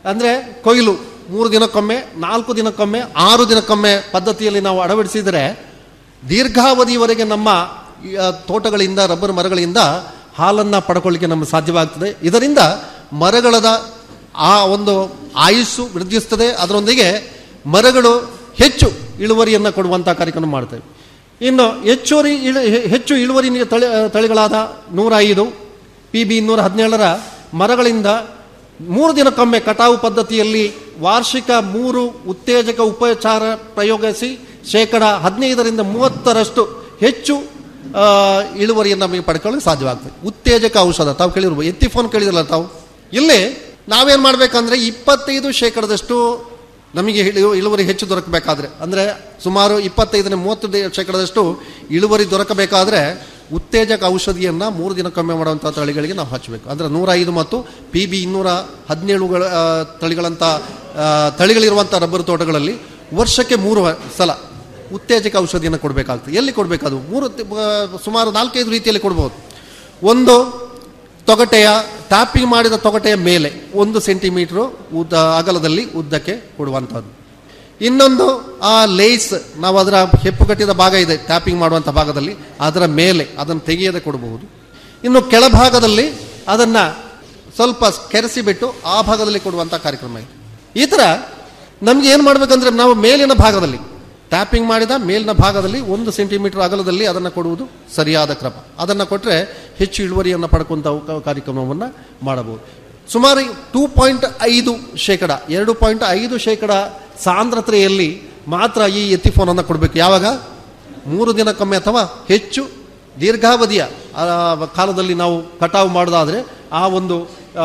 ಅಂದರೆ ಕೊಯ್ಲು ಮೂರು ದಿನಕ್ಕೊಮ್ಮೆ ನಾಲ್ಕು ದಿನಕ್ಕೊಮ್ಮೆ ಆರು ದಿನಕ್ಕೊಮ್ಮೆ ಪದ್ಧತಿಯಲ್ಲಿ ನಾವು ಅಳವಡಿಸಿದರೆ ದೀರ್ಘಾವಧಿಯವರೆಗೆ ನಮ್ಮ ಈ, ಆ, ತೋಟಗಳಿಂದ ರಬ್ಬರ್ ಮರಗಳಿಂದ ಹಾಲನ್ನು ಪಡ್ಕೊಳ್ಳಿಕ್ಕೆ ನಮಗೆ ಸಾಧ್ಯವಾಗ್ತದೆ ಇದರಿಂದ ಮರಗಳದ ಆ ಒಂದು ಆಯುಸ್ಸು ವೃದ್ಧಿಸ್ತದೆ ಅದರೊಂದಿಗೆ ಮರಗಳು ಹೆಚ್ಚು ಇಳುವರಿಯನ್ನು ಕೊಡುವಂಥ ಕಾರ್ಯಕ್ರಮ ಮಾಡ್ತೇವೆ ಇನ್ನು ಹೆಚ್ಚುವರಿ ಇಳು ಹೆ- ಹೆಚ್ಚು ಇಳುವರಿ ನೀ- ತಳಿ ತಳಿಗಳಾದ ನೂರ ಐದು ಪಿ ಬಿ ಇನ್ನೂರ ಹದಿನೇಳರ ಮರಗಳಿಂದ ಮೂರು ದಿನಕ್ಕೊಮ್ಮೆ ಕಟಾವು ಪದ್ಧತಿಯಲ್ಲಿ ವಾರ್ಷಿಕ ಮೂರು ಉತ್ತೇಜಕ ಉಪಚಾರ ಪ್ರಯೋಗಿಸಿ ಶೇಕಡ ಹದಿನೈದರಿಂದ ಮೂವತ್ತರಷ್ಟು ಹೆಚ್ಚು ಆ, ಇಳುವರಿಯನ್ನು ನಮಗೆ ಪಡ್ಕೊಳ್ಳೋಕೆ ಸಾಧ್ಯವಾಗ್ತದೆ ಉತ್ತೇಜಕ ಔಷಧ ತಾವು ಕೇಳಿರ್ಬೋದು ಎತ್ತಿಫೋನ್ ಕೇಳಿದ್ರಲ್ಲ ತಾವು ಇಲ್ಲಿ ನಾವೇನು ಮಾಡಬೇಕಂದ್ರೆ ಇಪ್ಪತ್ತೈದು ಶೇಕಡದಷ್ಟು ನಮಗೆ ಇಳು- ಇಳುವರಿ ಹೆಚ್ಚು ದೊರಕಬೇಕಾದ್ರೆ ಅಂದರೆ ಸುಮಾರು ಇಪ್ಪತ್ತೈದನೇ ಮೂವತ್ತು ಡೆ- ಶೇಕಡದಷ್ಟು ಇಳುವರಿ ದೊರಕಬೇಕಾದ್ರೆ ಉತ್ತೇಜಕ ಔಷಧಿಯನ್ನು ಮೂರು ದಿನಕ್ಕೊಮ್ಮೆ ಮಾಡುವಂಥ ತಳಿಗಳಿಗೆ ನಾವು ಹಚ್ಚಬೇಕು ಅಂದರೆ ನೂರ ಐದು ಮತ್ತು ಪಿ ಬಿ ಇನ್ನೂರ ಹದಿನೇಳುಗಳ ಆ, ತಳಿಗಳಂಥ ಆ, ತಳಿಗಳಿರುವಂಥ ರಬ್ಬರ್ ತೋಟಗಳಲ್ಲಿ ವರ್ಷಕ್ಕೆ ಮೂರು ಸಲ ಉತ್ತೇಜಕ ಔಷಧಿಯನ್ನು ಕೊಡಬೇಕಾಗ್ತದೆ ಎಲ್ಲಿ ಕೊಡಬೇಕದು ಮೂರು ತಿ- ಆ, ಸುಮಾರು ನಾಲ್ಕೈದು ರೀತಿಯಲ್ಲಿ ಕೊಡ್ಬೋದು ಒಂದು ತೊಗಟೆಯ ಟ್ಯಾಪಿಂಗ್ ಮಾಡಿದ ತೊಗಟೆಯ ಮೇಲೆ ಒಂದು ಸೆಂಟಿಮೀಟ್ರು ಉದ್ದ ಅಗಲದಲ್ಲಿ ಉದ್ದಕ್ಕೆ ಕೊಡುವಂಥದ್ದು ಇನ್ನೊಂದು ಆ ಲೇಸ್ ನಾವು ಅದರ ಹೆಪ್ಪುಗಟ್ಟಿದ ಭಾಗ ಇದೆ ಟ್ಯಾಪಿಂಗ್ ಮಾಡುವಂಥ ಭಾಗದಲ್ಲಿ ಅದರ ಮೇಲೆ ಅದನ್ನು ತೆಗೆಯದೆ ಕೊಡಬಹುದು ಇನ್ನು ಕೆಳಭಾಗದಲ್ಲಿ ಅದನ್ನು ಸ್ವಲ್ಪ ಕೆರೆಸಿಬಿಟ್ಟು ಆ ಭಾಗದಲ್ಲಿ ಕೊಡುವಂಥ ಕಾರ್ಯಕ್ರಮ ಇದೆ ಈ ಥರ ನಮ್ಗೆ ಏನು ಮಾಡಬೇಕಂದ್ರೆ ನಾವು ಮೇಲಿನ ಭಾಗದಲ್ಲಿ ಟ್ಯಾಪಿಂಗ್ ಮಾಡಿದ ಮೇಲಿನ ಭಾಗದಲ್ಲಿ ಒಂದು ಸೆಂಟಿಮೀಟರ್ ಅಗಲದಲ್ಲಿ ಅದನ್ನು ಕೊಡುವುದು ಸರಿಯಾದ ಕ್ರಮ ಅದನ್ನು ಕೊಟ್ಟರೆ ಹೆಚ್ಚು ಇಳುವರಿಯನ್ನು ಪಡ್ಕೊಂಥ ಕಾರ್ಯಕ್ರಮವನ್ನು ಮಾಡಬಹುದು ಸುಮಾರು ಟೂ ಪಾಯಿಂಟ್ ಐದು ಶೇಕಡ ಎರಡು ಪಾಯಿಂಟ್ ಐದು ಶೇಕಡ ಸಾಂದ್ರತೆಯಲ್ಲಿ ಮಾತ್ರ ಈ ಎತ್ತಿಫೋನನ್ನು ಕೊಡಬೇಕು ಯಾವಾಗ ಮೂರು ದಿನಕ್ಕೊಮ್ಮೆ ಅಥವಾ ಹೆಚ್ಚು ದೀರ್ಘಾವಧಿಯ ಆ, ಕಾಲದಲ್ಲಿ ನಾವು ಕಟಾವು ಮಾಡೋದಾದರೆ ಆ ಒಂದು ಆ,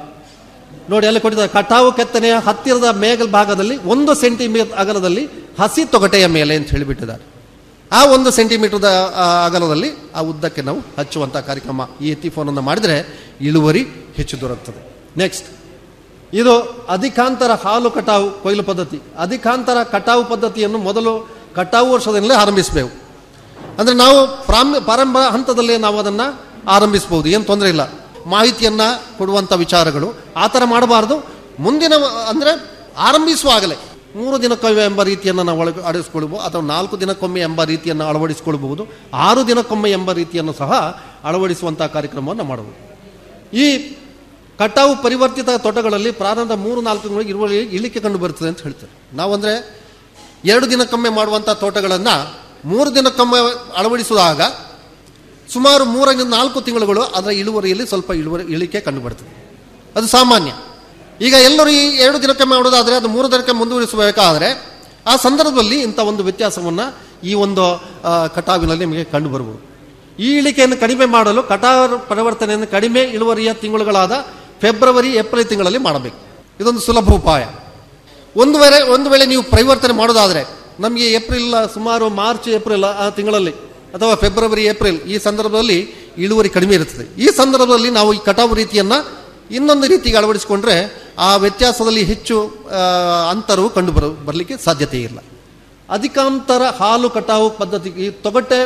ನೋಡಿ ಅಲ್ಲಿ ಕೊಟ್ಟಿದ್ದಾರೆ ಕಟಾವು ಕೆತ್ತನೆಯ ಹತ್ತಿರದ ಮೇಗಲ್ ಭಾಗದಲ್ಲಿ ಒಂದು ಸೆಂಟಿಮೀಟರ್ ಅಗಲದಲ್ಲಿ ಹಸಿ ತೊಗಟೆಯ ಮೇಲೆ ಅಂತ ಹೇಳಿಬಿಟ್ಟಿದ್ದಾರೆ ಆ ಒಂದು ಸೆಂಟಿಮೀಟರ್ದ ಆ, ಅಗಲದಲ್ಲಿ ಆ ಉದ್ದಕ್ಕೆ ನಾವು ಹಚ್ಚುವಂಥ ಕಾರ್ಯಕ್ರಮ ಈ ಎತ್ತಿಫೋನನ್ನು ಮಾಡಿದರೆ ಇಳುವರಿ ಹೆಚ್ಚು ದೊರಕುತ್ತದೆ ನೆಕ್ಸ್ಟ್ ಇದು ಅಧಿಕಾಂತರ ಹಾಲು ಕಟಾವು ಕೊಯ್ಲು ಪದ್ಧತಿ ಅಧಿಕಾಂತರ ಕಟಾವು ಪದ್ಧತಿಯನ್ನು ಮೊದಲು ಕಟಾವು ವರ್ಷದಿಂದಲೇ ಆರಂಭಿಸಬೇಕು ಅಂದರೆ ನಾವು ಪ್ರಾರಂಭ ಪ್ರಾರಂಭ ಹಂತದಲ್ಲೇ ನಾವು ಅದನ್ನು ಆರಂಭಿಸ್ಬೋದು ಏನು ತೊಂದರೆ ಇಲ್ಲ ಮಾಹಿತಿಯನ್ನು ಕೊಡುವಂಥ ವಿಚಾರಗಳು ಆ ಥರ ಮಾಡಬಾರ್ದು ಮುಂದಿನ ಅಂದರೆ ಆರಂಭಿಸುವಾಗಲೇ ಮೂರು ದಿನಕ್ಕೊಮ್ಮೆ ಎಂಬ ರೀತಿಯನ್ನು ನಾವು ಒಳಗೆ ಅಳವಡಿಸ್ಕೊಳ್ಬೋದು ಅಥವಾ ನಾಲ್ಕು ದಿನಕ್ಕೊಮ್ಮೆ ಎಂಬ ರೀತಿಯನ್ನು ಅಳವಡಿಸಿಕೊಳ್ಬಹುದು ಆರು ದಿನಕ್ಕೊಮ್ಮೆ ಎಂಬ ರೀತಿಯನ್ನು ಸಹ ಅಳವಡಿಸುವಂಥ ಕಾರ್ಯಕ್ರಮವನ್ನು ಮಾಡಬಹುದು ಈ ಕಟಾವು ಪರಿವರ್ತಿತ ತೋಟಗಳಲ್ಲಿ ಪ್ರಾರಂಭದ ಮೂರು ನಾಲ್ಕು ತಿಂಗಳಿಗೆ ಇಳುವರಿ ಇಳಿಕೆ ಕಂಡು ಬರ್ತದೆ ಅಂತ ಹೇಳ್ತಾರೆ ನಾವಂದರೆ ಎರಡು ದಿನಕ್ಕೊಮ್ಮೆ ಮಾಡುವಂಥ ತೋಟಗಳನ್ನು ಮೂರು ದಿನಕ್ಕೊಮ್ಮೆ ಅಳವಡಿಸುವಾಗ ಸುಮಾರು ಮೂರರಿಂದ ನಾಲ್ಕು ತಿಂಗಳುಗಳು ಅದರ ಇಳುವರಿಯಲ್ಲಿ ಸ್ವಲ್ಪ ಇಳುವರಿ ಇಳಿಕೆ ಕಂಡು ಬರ್ತದೆ ಅದು ಸಾಮಾನ್ಯ ಈಗ ಎಲ್ಲರೂ ಈ ಎರಡು ದಿನಕ್ಕೊಮ್ಮೆ ಮಾಡೋದಾದರೆ ಅದು ಮೂರು ದಿನಕ್ಕೆ ಮುಂದುವರಿಸಬೇಕಾದ್ರೆ ಆ ಸಂದರ್ಭದಲ್ಲಿ ಇಂಥ ಒಂದು ವ್ಯತ್ಯಾಸವನ್ನು ಈ ಒಂದು ಆ, ಕಟಾವಿನಲ್ಲಿ ನಿಮಗೆ ಕಂಡು ಬರ್ಬೋದು ಈ ಇಳಿಕೆಯನ್ನು ಕಡಿಮೆ ಮಾಡಲು ಕಟಾವು ಪರಿವರ್ತನೆಯನ್ನು ಕಡಿಮೆ ಇಳುವರಿಯ ತಿಂಗಳುಗಳಾದ ಫೆಬ್ರವರಿ ಏಪ್ರಿಲ್ ತಿಂಗಳಲ್ಲಿ ಮಾಡಬೇಕು ಇದೊಂದು ಸುಲಭ ಉಪಾಯ ಒಂದು ವೇಳೆ ಒಂದು ವೇಳೆ ನೀವು ಪರಿವರ್ತನೆ ಮಾಡೋದಾದರೆ ನಮಗೆ ಏಪ್ರಿಲ್ ಸುಮಾರು ಮಾರ್ಚ್ ಏಪ್ರಿಲ್ ಆ ತಿಂಗಳಲ್ಲಿ ಅಥವಾ ಫೆಬ್ರವರಿ ಏಪ್ರಿಲ್ ಈ ಸಂದರ್ಭದಲ್ಲಿ ಇಳುವರಿ ಕಡಿಮೆ ಇರುತ್ತದೆ ಈ ಸಂದರ್ಭದಲ್ಲಿ ನಾವು ಈ ಕಟಾವು ರೀತಿಯನ್ನು ಇನ್ನೊಂದು ರೀತಿಗೆ ಅಳವಡಿಸಿಕೊಂಡ್ರೆ ಆ ವ್ಯತ್ಯಾಸದಲ್ಲಿ ಹೆಚ್ಚು ಆ, ಅಂತರವು ಕಂಡು ಬರ ಬರಲಿಕ್ಕೆ ಸಾಧ್ಯತೆ ಇಲ್ಲ ಅಧಿಕಾಂತರ ಹಾಲು ಕಟಾವು ಪದ್ಧತಿ ಈ ತೊಗಟೆ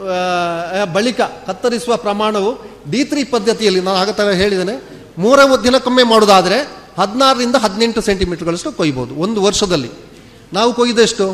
ಆ, ಬಳಿಕ ಕತ್ತರಿಸುವ ಪ್ರಮಾಣವು ಡಿ ತ್ರೀ ಪದ್ಧತಿಯಲ್ಲಿ ನಾನು ಆಗ ಥರ ಹೇಳಿದ್ದೇನೆ ಮೂರ ದಿನಕ್ಕೊಮ್ಮೆ ಮಾಡೋದಾದರೆ ಹದಿನಾರರಿಂದ ಹದಿನೆಂಟು ಸೆಂಟಿಮೀಟರ್ಗಳಷ್ಟು ಕೊಯ್ಬೋದು ಒಂದು ವರ್ಷದಲ್ಲಿ ನಾವು ಕೊಯ್ದೆಷ್ಟು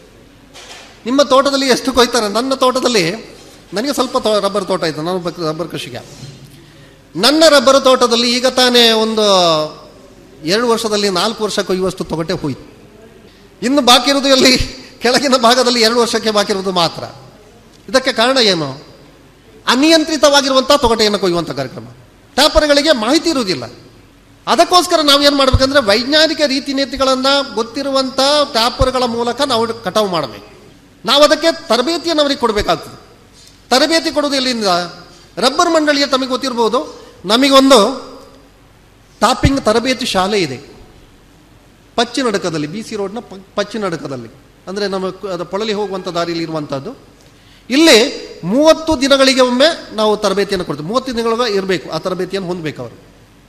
ನಿಮ್ಮ ತೋಟದಲ್ಲಿ ಎಷ್ಟು ಕೊಯ್ತಾರೆ ನನ್ನ ತೋಟದಲ್ಲಿ ನನಗೆ ಸ್ವಲ್ಪ ತೋ ರಬ್ಬರ್ ತೋಟ ಇತ್ತು ನಾನು ಒಬ್ಬ ರಬ್ಬರ್ ಕೃಷಿಗೆ ನನ್ನ ರಬ್ಬರ್ ತೋಟದಲ್ಲಿ ಈಗ ತಾನೇ ಒಂದು ಎರಡು ವರ್ಷದಲ್ಲಿ ನಾಲ್ಕು ವರ್ಷ ಕೊಯ್ಯುವಷ್ಟು ತೊಗಟೆ ಹೋಯಿತು ಇನ್ನು ಬಾಕಿ ಇರುವುದು ಎಲ್ಲಿ ಕೆಳಗಿನ ಭಾಗದಲ್ಲಿ ಎರಡು ವರ್ಷಕ್ಕೆ ಬಾಕಿ ಇರುವುದು ಮಾತ್ರ ಇದಕ್ಕೆ ಕಾರಣ ಏನು ಅನಿಯಂತ್ರಿತವಾಗಿರುವಂಥ ತೊಗಟೆಯನ್ನು ಕೊಯ್ಯುವಂಥ ಕಾರ್ಯಕ್ರಮ ಟ್ಯಾಪರ್ಗಳಿಗೆ ಮಾಹಿತಿ ಇರುವುದಿಲ್ಲ ಅದಕ್ಕೋಸ್ಕರ ನಾವು ಏನು ಮಾಡಬೇಕಂದ್ರೆ ವೈಜ್ಞಾನಿಕ ರೀತಿ ನೀತಿಗಳನ್ನು ಗೊತ್ತಿರುವಂಥ ಟ್ಯಾಪರ್ಗಳ ಮೂಲಕ ನಾವು ಕಟಾವು ಮಾಡಬೇಕು ನಾವು ಅದಕ್ಕೆ ತರಬೇತಿಯನ್ನು ಅವರಿಗೆ ಕೊಡಬೇಕಾಗ್ತದೆ ತರಬೇತಿ ಕೊಡೋದು ಎಲ್ಲಿಂದ ರಬ್ಬರ್ ಮಂಡಳಿಯ ತಮಗೆ ಗೊತ್ತಿರ್ಬೋದು ನಮಗೊಂದು ಟಾಪಿಂಗ್ ತರಬೇತಿ ಶಾಲೆ ಇದೆ ಪಚ್ಚಿನಡಕದಲ್ಲಿ ಬಿ ಸಿ ರೋಡ್ನ ಪ ಪಚ್ಚಿನಡಕದಲ್ಲಿ ಅಂದರೆ ನಮ್ಮ ಕ- ಅದು ಪೊಳಲಿ ಹೋಗುವಂಥ ದಾರಿಯಲ್ಲಿ ಇರುವಂಥದ್ದು ಇಲ್ಲಿ ಮೂವತ್ತು ದಿನಗಳಿಗೆ ಒಮ್ಮೆ ನಾವು ತರಬೇತಿಯನ್ನು ಕೊಡ್ತೀವಿ ಮೂವತ್ತು ದಿನಗಳ ಇರಬೇಕು ಆ ತರಬೇತಿಯನ್ನು ಹೊಂದಬೇಕು ಅವರು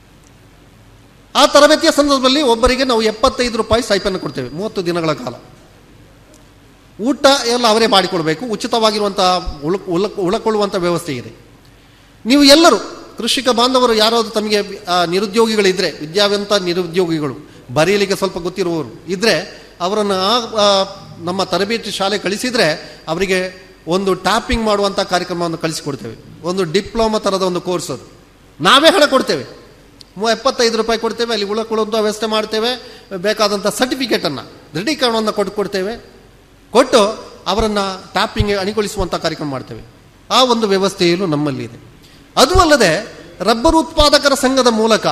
ಆ ತರಬೇತಿಯ ಸಂದರ್ಭದಲ್ಲಿ ಒಬ್ಬರಿಗೆ ನಾವು ಎಪ್ಪತ್ತೈದು ರೂಪಾಯಿ ಸೈಪನ್ನು ಕೊಡ್ತೇವೆ ಮೂವತ್ತು ದಿನಗಳ ಕಾಲ ಊಟ ಎಲ್ಲ ಅವರೇ ಮಾಡಿಕೊಳ್ಬೇಕು ಉಚಿತವಾಗಿರುವಂಥ ಉಳ ಉಳ ಉಳಕೊಳ್ಳುವಂಥ ವ್ಯವಸ್ಥೆ ಇದೆ ನೀವು ಎಲ್ಲರೂ ಕೃಷಿಕ ಬಾಂಧವರು ಯಾರಾದರೂ ತಮಗೆ ಆ, ನಿರುದ್ಯೋಗಿಗಳಿದ್ದರೆ ವಿದ್ಯಾವಂತ ನಿರುದ್ಯೋಗಿಗಳು ಬರೀಲಿಕ್ಕೆ ಸ್ವಲ್ಪ ಗೊತ್ತಿರುವವರು ಇದ್ರೆ ಅವರನ್ನು ಆ ಆ, ನಮ್ಮ ತರಬೇತಿ ಶಾಲೆ ಕಳಿಸಿದ್ರೆ ಅವರಿಗೆ ಒಂದು ಟ್ಯಾಪಿಂಗ್ ಮಾಡುವಂಥ ಕಾರ್ಯಕ್ರಮವನ್ನು ಕಳಿಸಿಕೊಡ್ತೇವೆ ಒಂದು ಡಿಪ್ಲೊಮಾ ಥರದ ಒಂದು ಕೋರ್ಸ್ ಅದು ನಾವೇ ಹಣ ಕೊಡ್ತೇವೆ ಮೂ ಎಪ್ಪತ್ತೈದು ರೂಪಾಯಿ ಕೊಡ್ತೇವೆ ಅಲ್ಲಿ ಉಳ್ಕೊಳ್ಳುವಂಥ ವ್ಯವಸ್ಥೆ ಮಾಡ್ತೇವೆ ಬೇಕಾದಂಥ ಸರ್ಟಿಫಿಕೇಟನ್ನು ದೃಢೀಕರಣವನ್ನು ಕೊಟ್ಟು ಕೊಡ್ತೇವೆ ಕೊಟ್ಟು ಅವರನ್ನು ಟ್ಯಾಪಿಂಗ್ ಅಣಿಗೊಳಿಸುವಂಥ ಕಾರ್ಯಕ್ರಮ ಮಾಡ್ತೇವೆ ಆ ಒಂದು ವ್ಯವಸ್ಥೆಯಲ್ಲೂ ನಮ್ಮಲ್ಲಿ ಇದೆ ಅದು ಅಲ್ಲದೆ ರಬ್ಬರ್ ಉತ್ಪಾದಕರ ಸಂಘದ ಮೂಲಕ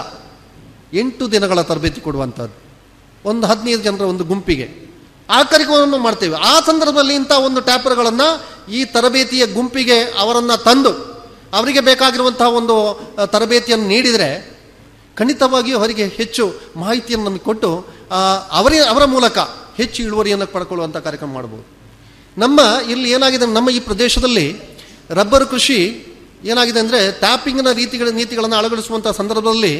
ಎಂಟು ದಿನಗಳ ತರಬೇತಿ ಕೊಡುವಂಥದ್ದು ಒಂದು ಹದಿನೈದು ಜನರ ಒಂದು ಗುಂಪಿಗೆ ಆ ಕಾರ್ಯಕ್ರಮವನ್ನು ಮಾಡ್ತೇವೆ ಆ ಸಂದರ್ಭದಲ್ಲಿ ಇಂಥ ಒಂದು ಟ್ಯಾಪರ್ಗಳನ್ನು ಈ ತರಬೇತಿಯ ಗುಂಪಿಗೆ ಅವರನ್ನು ತಂದು ಅವರಿಗೆ ಬೇಕಾಗಿರುವಂತಹ ಒಂದು ಆ, ತರಬೇತಿಯನ್ನು ನೀಡಿದರೆ ಖಂಡಿತವಾಗಿಯೂ ಅವರಿಗೆ ಹೆಚ್ಚು ಮಾಹಿತಿಯನ್ನು ನಮಗೆ ಕೊಟ್ಟು ಆ, ಅವರೇ ಅವರ ಮೂಲಕ ಹೆಚ್ಚು ಇಳುವರಿಯನ್ನು ಪಡ್ಕೊಳ್ಳುವಂಥ ಕಾರ್ಯಕ್ರಮ ಮಾಡ್ಬೋದು ನಮ್ಮ ಇಲ್ಲಿ ಏನಾಗಿದೆ ನಮ್ಮ ಈ ಪ್ರದೇಶದಲ್ಲಿ ರಬ್ಬರ್ ಕೃಷಿ ಏನಾಗಿದೆ ಅಂದರೆ ಟ್ಯಾಪಿಂಗ್ನ ರೀತಿಗಳ ನೀತಿಗಳನ್ನು ಅಳವಡಿಸುವಂಥ ಸಂದರ್ಭದಲ್ಲಿ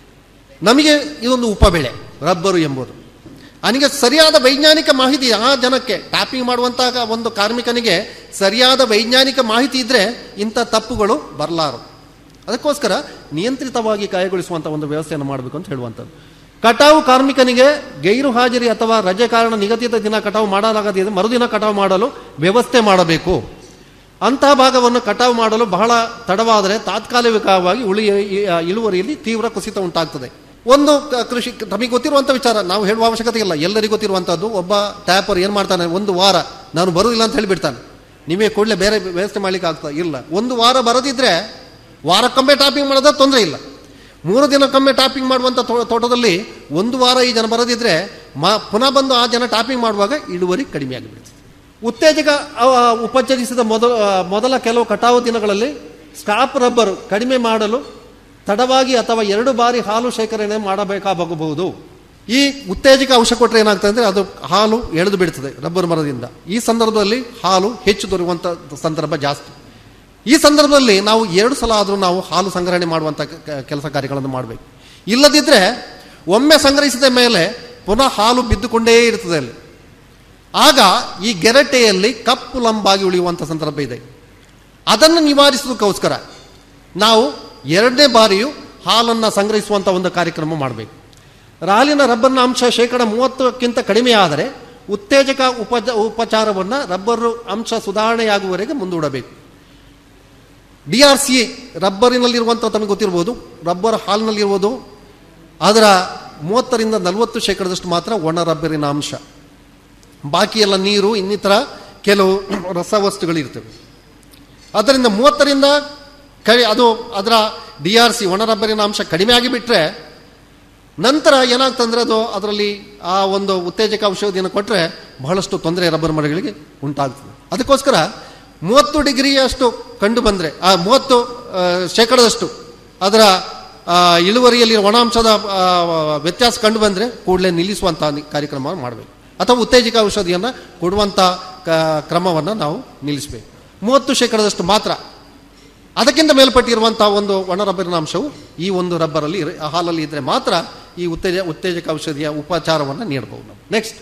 ನಮಗೆ ಇದೊಂದು ಉಪಬೆಳೆ ರಬ್ಬರು ಎಂಬುದು ಅವನಿಗೆ ಸರಿಯಾದ ವೈಜ್ಞಾನಿಕ ಮಾಹಿತಿ ಆ ಜನಕ್ಕೆ ಟ್ಯಾಪಿಂಗ್ ಮಾಡುವಂತಹ ಒಂದು ಕಾರ್ಮಿಕನಿಗೆ ಸರಿಯಾದ ವೈಜ್ಞಾನಿಕ ಮಾಹಿತಿ ಇದ್ದರೆ ಇಂಥ ತಪ್ಪುಗಳು ಬರಲಾರು ಅದಕ್ಕೋಸ್ಕರ ನಿಯಂತ್ರಿತವಾಗಿ ಕಾಯಗೊಳಿಸುವಂಥ ಒಂದು ವ್ಯವಸ್ಥೆಯನ್ನು ಮಾಡಬೇಕು ಅಂತ ಹೇಳುವಂಥದ್ದು ಕಟಾವು ಕಾರ್ಮಿಕನಿಗೆ ಗೈರು ಹಾಜರಿ ಅಥವಾ ರಜೆ ಕಾರಣ ನಿಗದಿತ ದಿನ ಕಟಾವು ಮಾಡಲಾಗದಿದೆ ಮರುದಿನ ಕಟಾವು ಮಾಡಲು ವ್ಯವಸ್ಥೆ ಮಾಡಬೇಕು ಅಂತಹ ಭಾಗವನ್ನು ಕಟಾವು ಮಾಡಲು ಬಹಳ ತಡವಾದರೆ ತಾತ್ಕಾಲಿಕವಾಗಿ ಉಳಿ ಇಳುವರಿಯಲ್ಲಿ ತೀವ್ರ ಕುಸಿತ ಉಂಟಾಗ್ತದೆ ಒಂದು ಕ- ಕೃಷಿ ನಮಗೆ ಗೊತ್ತಿರುವಂಥ ವಿಚಾರ ನಾವು ಹೇಳುವ ಅವಶ್ಯಕತೆ ಇಲ್ಲ ಎಲ್ಲರಿಗೂ ಗೊತ್ತಿರುವಂಥದ್ದು ಒಬ್ಬ ಟ್ಯಾಪರ್ ಏನು ಮಾಡ್ತಾನೆ ಒಂದು ವಾರ ನಾನು ಬರುವುದಿಲ್ಲ ಅಂತ ಹೇಳಿಬಿಡ್ತಾನೆ ನೀವೇ ಕೂಡಲೇ ಬೇರೆ ವ್ಯವಸ್ಥೆ ಮಾಡ್ಲಿಕ್ಕೆ ಆಗ್ತದೆ ಇಲ್ಲ ಒಂದು ವಾರ ಬರದಿದ್ರೆ ವಾರಕ್ಕೊಮ್ಮೆ ಟಾಪಿಂಗ್ ಮಾಡೋದ ತೊಂದರೆ ಇಲ್ಲ ಮೂರು ದಿನಕ್ಕೊಮ್ಮೆ ಟಾಪಿಂಗ್ ಮಾಡುವಂಥ ತೋ- ತೋಟದಲ್ಲಿ ಒಂದು ವಾರ ಈ ಜನ ಬರದಿದ್ರೆ ಮ ಪುನಃ ಬಂದು ಆ ಜನ ಟಾಪಿಂಗ್ ಮಾಡುವಾಗ ಇಳುವರಿ ಕಡಿಮೆ ಆಗಿಬಿಡುತ್ತೆ ಉತ್ತೇಜಕ ಅವ ಉಪಚರಿಸಿದ ಮೊದಲ ಮೊದಲ ಕೆಲವು ಕಟಾವು ದಿನಗಳಲ್ಲಿ ಸ್ಟಾಪ್ ರಬ್ಬರ್ ಕಡಿಮೆ ಮಾಡಲು ತಡವಾಗಿ ಅಥವಾ ಎರಡು ಬಾರಿ ಹಾಲು ಶೇಖರಣೆ ಮಾಡಬೇಕಾಗಬಹುದು ಈ ಉತ್ತೇಜಕ ಅಂಶ ಕೊಟ್ಟರೆ ಏನಾಗ್ತದೆ ಅಂದರೆ ಅದು ಹಾಲು ಎಳೆದು ಬಿಡ್ತದೆ ರಬ್ಬರ್ ಮರದಿಂದ ಈ ಸಂದರ್ಭದಲ್ಲಿ ಹಾಲು ಹೆಚ್ಚು ದೊರೆಯುವಂಥ ಸಂದರ್ಭ ಜಾಸ್ತಿ ಈ ಸಂದರ್ಭದಲ್ಲಿ ನಾವು ಎರಡು ಸಲ ಆದರೂ ನಾವು ಹಾಲು ಸಂಗ್ರಹಣೆ ಮಾಡುವಂಥ ಕ- ಕೆಲಸ ಕಾರ್ಯಗಳನ್ನು ಮಾಡಬೇಕು ಇಲ್ಲದಿದ್ದರೆ ಒಮ್ಮೆ ಸಂಗ್ರಹಿಸಿದ ಮೇಲೆ ಪುನಃ ಹಾಲು ಬಿದ್ದುಕೊಂಡೇ ಇರ್ತದೆ ಅಲ್ಲಿ ಆಗ ಈ ಗೆರಟೆಯಲ್ಲಿ ಕಪ್ಪು ಲಂಬಾಗಿ ಉಳಿಯುವಂಥ ಸಂದರ್ಭ ಇದೆ ಅದನ್ನು ನಿವಾರಿಸೋದಕ್ಕೋಸ್ಕರ ನಾವು ಎರಡನೇ ಬಾರಿಯೂ ಹಾಲನ್ನು ಸಂಗ್ರಹಿಸುವಂಥ ಒಂದು ಕಾರ್ಯಕ್ರಮ ಮಾಡಬೇಕು ಹಾಲಿನ ರಬ್ಬರ್ನ ಅಂಶ ಶೇಕಡ ಮೂವತ್ತಕ್ಕಿಂತ ಕಡಿಮೆ ಆದರೆ ಉತ್ತೇಜಕ ಉಪಜ ಉಪಚಾರವನ್ನು ರಬ್ಬರ್ ಅಂಶ ಸುಧಾರಣೆಯಾಗುವವರೆಗೆ ಮುಂದೂಡಬೇಕು ಡಿ ಆರ್ ಸಿ ರಬ್ಬರಿನಲ್ಲಿರುವಂಥ ತಮಗೆ ಗೊತ್ತಿರ್ಬೋದು ರಬ್ಬರ್ ಹಾಲಿನಲ್ಲಿರುವುದು ಅದರ ಮೂವತ್ತರಿಂದ ನಲವತ್ತು ಶೇಕಡದಷ್ಟು ಮಾತ್ರ ಒಣ ರಬ್ಬರಿನ ಅಂಶ ಬಾಕಿ ಎಲ್ಲ ನೀರು ಇನ್ನಿತರ ಕೆಲವು ರಸವಸ್ತುಗಳಿರ್ತವೆ ಅದರಿಂದ ಮೂವತ್ತರಿಂದ ಕಡಿ ಅದು ಅದರ ಡಿ ಆರ್ ಸಿ ಒಣ ರಬ್ಬರಿನ ಅಂಶ ಕಡಿಮೆ ಆಗಿಬಿಟ್ರೆ ನಂತರ ಏನಾಗ್ತಂದ್ರೆ ಅದು ಅದರಲ್ಲಿ ಆ ಒಂದು ಉತ್ತೇಜಕ ಔಷಧಿಯನ್ನು ಕೊಟ್ಟರೆ ಬಹಳಷ್ಟು ತೊಂದರೆ ರಬ್ಬರ್ ಮರಗಳಿಗೆ ಉಂಟಾಗ್ತದೆ ಅದಕ್ಕೋಸ್ಕರ ಮೂವತ್ತು ಡಿಗ್ರಿಯಷ್ಟು ಕಂಡು ಬಂದರೆ ಆ ಮೂವತ್ತು ಆ, ಶೇಕಡದಷ್ಟು ಅದರ ಆ, ಇಳುವರಿಯಲ್ಲಿ ಒಣಾಂಶದ ಆ, ವ್ಯತ್ಯಾಸ ಕಂಡು ಬಂದರೆ ಕೂಡಲೇ ನಿಲ್ಲಿಸುವಂಥ ನಿ- ಕಾರ್ಯಕ್ರಮ ಮಾಡಬೇಕು ಅಥವಾ ಉತ್ತೇಜಕ ಔಷಧಿಯನ್ನು ಕೊಡುವಂಥ ಕ- ಕ್ರಮವನ್ನು ನಾವು ನಿಲ್ಲಿಸಬೇಕು ಮೂವತ್ತು ಶೇಕಡದಷ್ಟು ಮಾತ್ರ ಅದಕ್ಕಿಂತ ಮೇಲ್ಪಟ್ಟಿರುವಂಥ ಒಂದು ಒಣ ರಬ್ಬರಿನ ಅಂಶವು ಈ ಒಂದು ರಬ್ಬರಲ್ಲಿ ಇರ- ಹಾಲಲ್ಲಿ ಇದ್ದರೆ ಮಾತ್ರ ಈ ಉತ್ತೇಜ ಉತ್ತೇಜಕ ಔಷಧಿಯ ಉಪಚಾರವನ್ನು ನೀಡಬಹುದು ನಾವು ನೆಕ್ಸ್ಟ್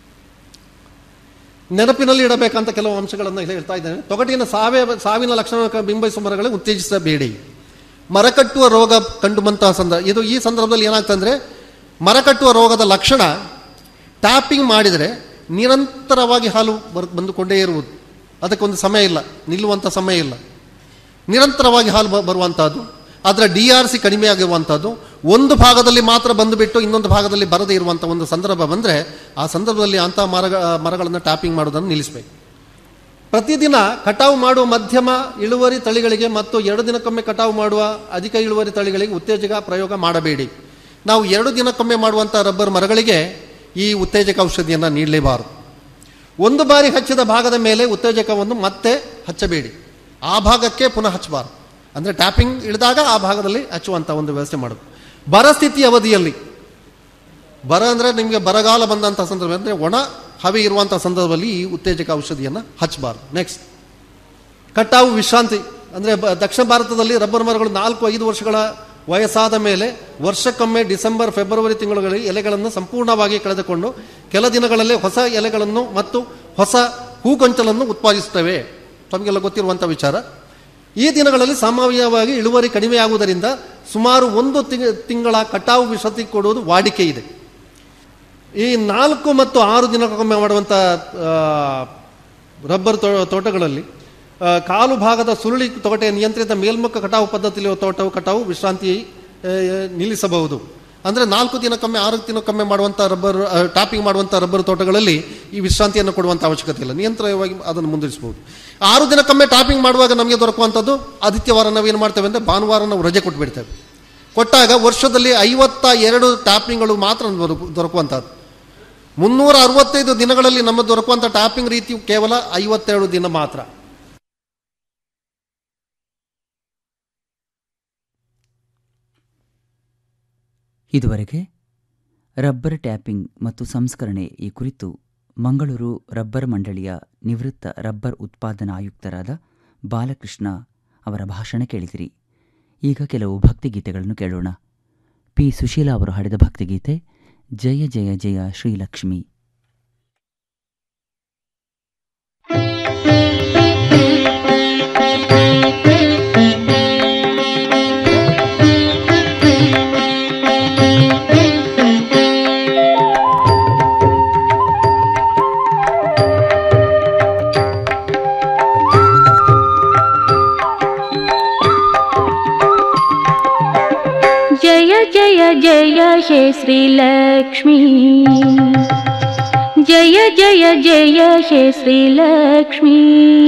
ನೆನಪಿನಲ್ಲಿ ಇಡಬೇಕಂತ ಕೆಲವು ಅಂಶಗಳನ್ನು ಹೇಳ್ತಾ ಇದ್ದೇನೆ ತೊಗಟಿನ ಸಾವೇ ಸಾವಿನ ಲಕ್ಷಣ ಬಿಂಬಿಸುವ ಮರಗಳಿಗೆ ಉತ್ತೇಜಿಸಬೇಡಿ ಮರ ಕಟ್ಟುವ ರೋಗ ಕಂಡು ಬಂತಹ ಸಂದರ್ಭ ಇದು ಈ ಸಂದರ್ಭದಲ್ಲಿ ಏನಾಗ್ತಂದ್ರೆ ಮರ ಕಟ್ಟುವ ರೋಗದ ಲಕ್ಷಣ ಟ್ಯಾಪಿಂಗ್ ಮಾಡಿದರೆ ನಿರಂತರವಾಗಿ ಹಾಲು ಬರ್ ಬಂದುಕೊಂಡೇ ಇರುವುದು ಅದಕ್ಕೊಂದು ಸಮಯ ಇಲ್ಲ ನಿಲ್ಲುವಂಥ ಸಮಯ ಇಲ್ಲ ನಿರಂತರವಾಗಿ ಹಾಲು ಬ- ಬರುವಂಥದ್ದು ಅದರ ಡಿ ಆರ್ ಸಿ ಕಡಿಮೆ ಆಗಿರುವಂಥದ್ದು ಒಂದು ಭಾಗದಲ್ಲಿ ಮಾತ್ರ ಬಂದುಬಿಟ್ಟು ಇನ್ನೊಂದು ಭಾಗದಲ್ಲಿ ಬರದೇ ಇರುವಂಥ ಒಂದು ಸಂದರ್ಭ ಬಂದರೆ ಆ ಸಂದರ್ಭದಲ್ಲಿ ಅಂಥ ಮರ ಮರಗಳನ್ನು ಟ್ಯಾಪಿಂಗ್ ಮಾಡೋದನ್ನು ನಿಲ್ಲಿಸಬೇಕು ಪ್ರತಿದಿನ ಕಟಾವು ಮಾಡುವ ಮಧ್ಯಮ ಇಳುವರಿ ತಳಿಗಳಿಗೆ ಮತ್ತು ಎರಡು ದಿನಕ್ಕೊಮ್ಮೆ ಕಟಾವು ಮಾಡುವ ಅಧಿಕ ಇಳುವರಿ ತಳಿಗಳಿಗೆ ಉತ್ತೇಜಕ ಪ್ರಯೋಗ ಮಾಡಬೇಡಿ ನಾವು ಎರಡು ದಿನಕ್ಕೊಮ್ಮೆ ಮಾಡುವಂಥ ರಬ್ಬರ್ ಮರಗಳಿಗೆ ಈ ಉತ್ತೇಜಕ ಔಷಧಿಯನ್ನು ನೀಡಲೇಬಾರದು ಒಂದು ಬಾರಿ ಹಚ್ಚಿದ ಭಾಗದ ಮೇಲೆ ಉತ್ತೇಜಕವನ್ನು ಮತ್ತೆ ಹಚ್ಚಬೇಡಿ ಆ ಭಾಗಕ್ಕೆ ಪುನಃ ಹಚ್ಚಬಾರದು ಅಂದರೆ ಟ್ಯಾಪಿಂಗ್ ಇಳಿದಾಗ ಆ ಭಾಗದಲ್ಲಿ ಹಚ್ಚುವಂಥ ಒಂದು ವ್ಯವಸ್ಥೆ ಮಾಡೋದು ಬರ ಸ್ಥಿತಿ ಅವಧಿಯಲ್ಲಿ ಬರ ಅಂದರೆ ನಿಮಗೆ ಬರಗಾಲ ಬಂದಂಥ ಸಂದರ್ಭ ಅಂದರೆ ಒಣ ಹವೆ ಇರುವಂಥ ಸಂದರ್ಭದಲ್ಲಿ ಈ ಉತ್ತೇಜಕ ಔಷಧಿಯನ್ನು ಹಚ್ಚಬಾರ್ದು ನೆಕ್ಸ್ಟ್ ಕಟಾವು ವಿಶ್ರಾಂತಿ ಅಂದರೆ ಬ ದಕ್ಷಿಣ ಭಾರತದಲ್ಲಿ ರಬ್ಬರ್ ಮರಗಳು ನಾಲ್ಕು ಐದು ವರ್ಷಗಳ ವಯಸ್ಸಾದ ಮೇಲೆ ವರ್ಷಕ್ಕೊಮ್ಮೆ ಡಿಸೆಂಬರ್ ಫೆಬ್ರವರಿ ತಿಂಗಳುಗಳಲ್ಲಿ ಎಲೆಗಳನ್ನು ಸಂಪೂರ್ಣವಾಗಿ ಕಳೆದುಕೊಂಡು ಕೆಲ ದಿನಗಳಲ್ಲೇ ಹೊಸ ಎಲೆಗಳನ್ನು ಮತ್ತು ಹೊಸ ಹೂಗೊಂಚಲನ್ನು ಉತ್ಪಾದಿಸುತ್ತವೆ ತಮಗೆಲ್ಲ ಗೊತ್ತಿರುವಂಥ ವಿಚಾರ ಈ ದಿನಗಳಲ್ಲಿ ಸಾಮಾನ್ಯವಾಗಿ ಇಳುವರಿ ಕಡಿಮೆಯಾಗುವುದರಿಂದ ಸುಮಾರು ಒಂದು ತಿಂಗ- ತಿಂಗಳ ಕಟಾವು ವಿಶ್ರಾಂತಿ ಕೊಡುವುದು ವಾಡಿಕೆ ಇದೆ ಈ ನಾಲ್ಕು ಮತ್ತು ಆರು ದಿನಕ್ಕೊಮ್ಮೆ ಮಾಡುವಂಥ ಆ, ರಬ್ಬರ್ ತೋ- ತೋಟಗಳಲ್ಲಿ ಆ, ಕಾಲು ಭಾಗದ ಸುರುಳಿ ತೊಗಟೆಯ ನಿಯಂತ್ರಿತ ಮೇಲ್ಮುಖ ಕಟಾವು ಪದ್ಧತಿಯಲ್ಲಿ ತೋಟವು ಕಟಾವು ವಿಶ್ರಾಂತಿ ಆ, ನಿಲ್ಲಿಸಬಹುದು ಅಂದರೆ ನಾಲ್ಕು ದಿನಕ್ಕೊಮ್ಮೆ ಆರು ದಿನಕ್ಕೊಮ್ಮೆ ಮಾಡುವಂಥ ರಬ್ಬರ್ ಆ, ಟಾಪಿಂಗ್ ಮಾಡುವಂಥ ರಬ್ಬರ್ ತೋಟಗಳಲ್ಲಿ ಈ ವಿಶ್ರಾಂತಿಯನ್ನು ಕೊಡುವಂಥ ಅವಶ್ಯಕತೆ ಇಲ್ಲ ನಿಯಂತ್ರಣವಾಗಿ ಅದನ್ನು ಮುಂದುವರಿಸಬಹುದು ಆರು ದಿನಕ್ಕೊಮ್ಮೆ ಟಾಪಿಂಗ್ ಮಾಡುವಾಗ ನಮಗೆ ದೊರಕುವಂಥದ್ದು ಆದಿತ್ಯವಾರ ನಾವೇನು ಮಾಡ್ತೇವೆ ಅಂದರೆ ಭಾನುವಾರ ನಾವು ರಜೆ ಕೊಟ್ಬಿಡ್ತೇವೆ ಕೊಟ್ಟಾಗ ವರ್ಷದಲ್ಲಿ ಐವತ್ತ ಎರಡು ಟ್ಯಾಪಿಂಗ್ಗಳು ಮಾತ್ರ ದೊರಕು ದೊರಕುವಂಥದ್ದು ಮುನ್ನೂರ ಅರವತ್ತೈದು ದಿನಗಳಲ್ಲಿ ನಮ್ಮ ದೊರಕುವಂಥ ಟ್ಯಾಪಿಂಗ್ ರೀತಿಯು ಕೇವಲ ಐವತ್ತೆರಡು ದಿನ ಮಾತ್ರ ಇದುವರೆಗೆ ರಬ್ಬರ್ ಟ್ಯಾಪಿಂಗ್ ಮತ್ತು ಸಂಸ್ಕರಣೆ ಈ ಕುರಿತು ಮಂಗಳೂರು ರಬ್ಬರ್ ಮಂಡಳಿಯ ನಿವೃತ್ತ ರಬ್ಬರ್ ಉತ್ಪಾದನಾ ಆಯುಕ್ತರಾದ ಬಾಲಕೃಷ್ಣ ಅವರ ಭಾಷಣ ಕೇಳಿದಿರಿ ಈಗ ಕೆಲವು ಭಕ್ತಿಗೀತೆಗಳನ್ನು ಕೇಳೋಣ ಪಿ ಸುಶೀಲಾ ಅವರು ಹಾಡಿದ ಭಕ್ತಿಗೀತೆ ಜಯ ಜಯ ಜಯ ಶ್ರೀಲಕ್ಷ್ಮಿ जय जय जय हे श्रीलक्ष्मी जय जय जय हे श्रीलक्ष्मी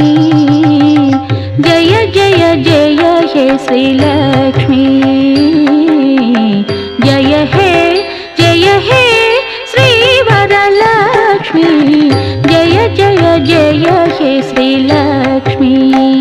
जय जय जय हे श्रीलक्ष्मी जय हे जय हे श्रीवरलक्ष्मी जय जय जय हे श्रीलक्ष्मी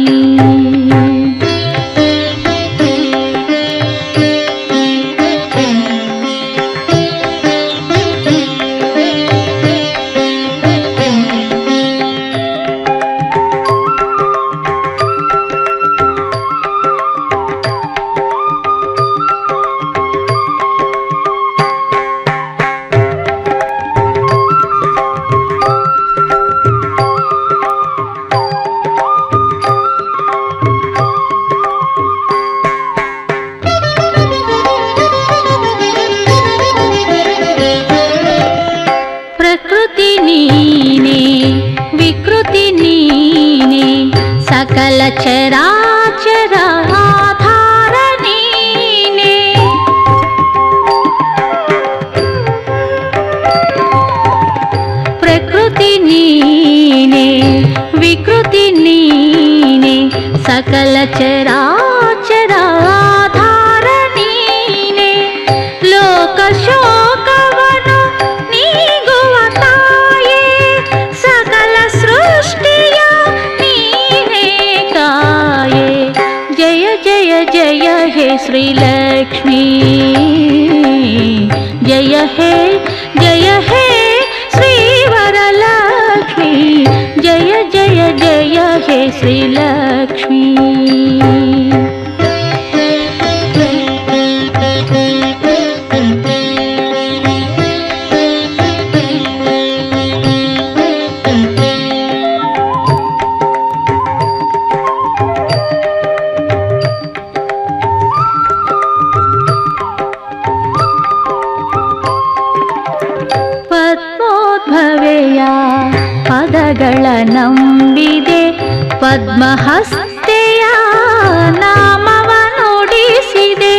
ಪ್ರಕೃತಿ ನೀನೆ ವಿಕೃತಿ ನೀನೆ ಸಕಲ ಚರಾಚರ ಆಧಾರ ನೀನೆ ಪ್ರಕೃತಿ ನೀನೆ ವಿಕೃತಿ ನೀನೆ ಸಕಲ ಚರಾಚರ ಆಧಾರ ನೀನೆ ಲೋಕ ಶೋಕವನು ನೀಗುವ ತಾಯೇ ಸಕಲ ಸೃಷ್ಟಿಯ ನೀನೇ ಕಾಯೇ ಜಯ ಜಯ ಜಯ ಹೇ ಶ್ರೀಲಕ್ಷ್ಮೀ ಜಯ ಹೇ ಜಯ ಹೇ ಶ್ರೀವರಲಕ್ಷ್ಮೀ ಜಯ ಜಯ ಜಯ ಹೇ ಶ್ರೀಲಕ್ಷ್ಮೀ ಪದ್ಮೋದ್ಭವೆಯ ಪದಗಳ ನಂಬಿದೆ ಪದ್ಮಹಸ್ತೆಯ ನಾಮವ ನುಡಿಸಿದೆ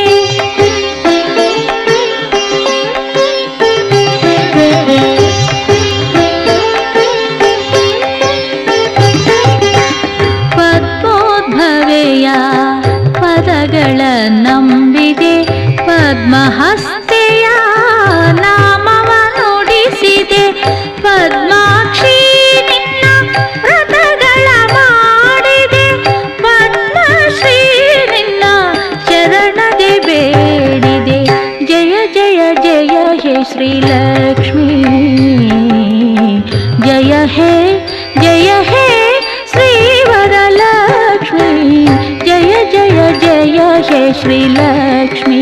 ಪದ್ಮೋದ್ಭವೆಯ ಪದಗಳ ನಂಬಿದೆ ಪದ್ಮಹಸ್ತೆಯ ನಾಮವ ನುಡಿಸಿದೆ ಪದ್ಮಾಕ್ಷಿ ನಿನ್ನ ವ್ರತಗಳ ಮಾಡಿದೆ ಪದ್ಮಶ್ರೀ ನಿನ್ನ ಚರಣದೆ ಬೇಡಿದೆ ಜಯ ಜಯ ಜಯ ಹೇ ಶ್ರೀಲಕ್ಷ್ಮೀ ಜಯ ಹೇ ಜಯ ಹೇ ಶ್ರೀವರಲಕ್ಷ್ಮೀ ಜಯ ಜಯ ಜಯ ಹೇ ಶ್ರೀಲಕ್ಷ್ಮೀ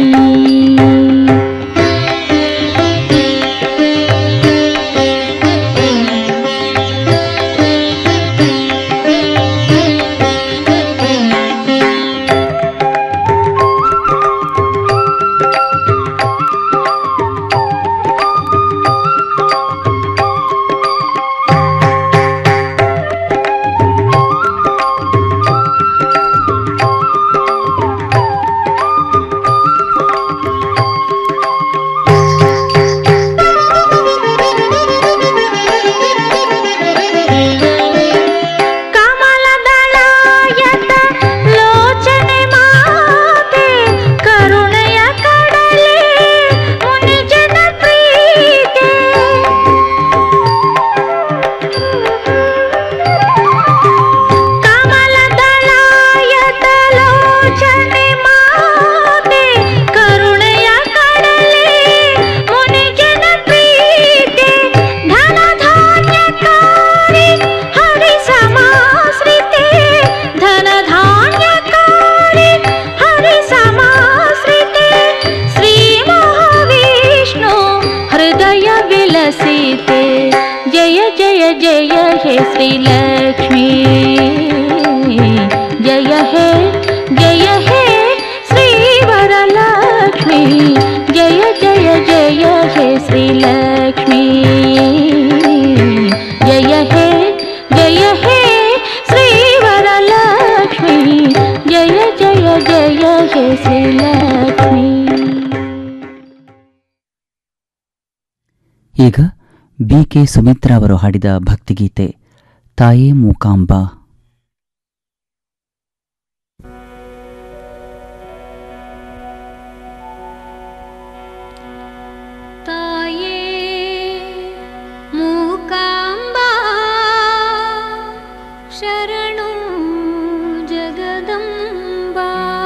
ಶ್ರೀಲಕ್ಷ್ಮೀ ಈಗ ಬಿ ಕೆ ಸುಮಿತ್ರಾ ಅವರು ಹಾಡಿದ ಭಕ್ತಿಗೀತೆ ತಾಯೇ ಮೂಕಾಂಬ ತಾಯೇ ಮೂಕಾಂಬ ಶರಣು ಜಗದಂಬ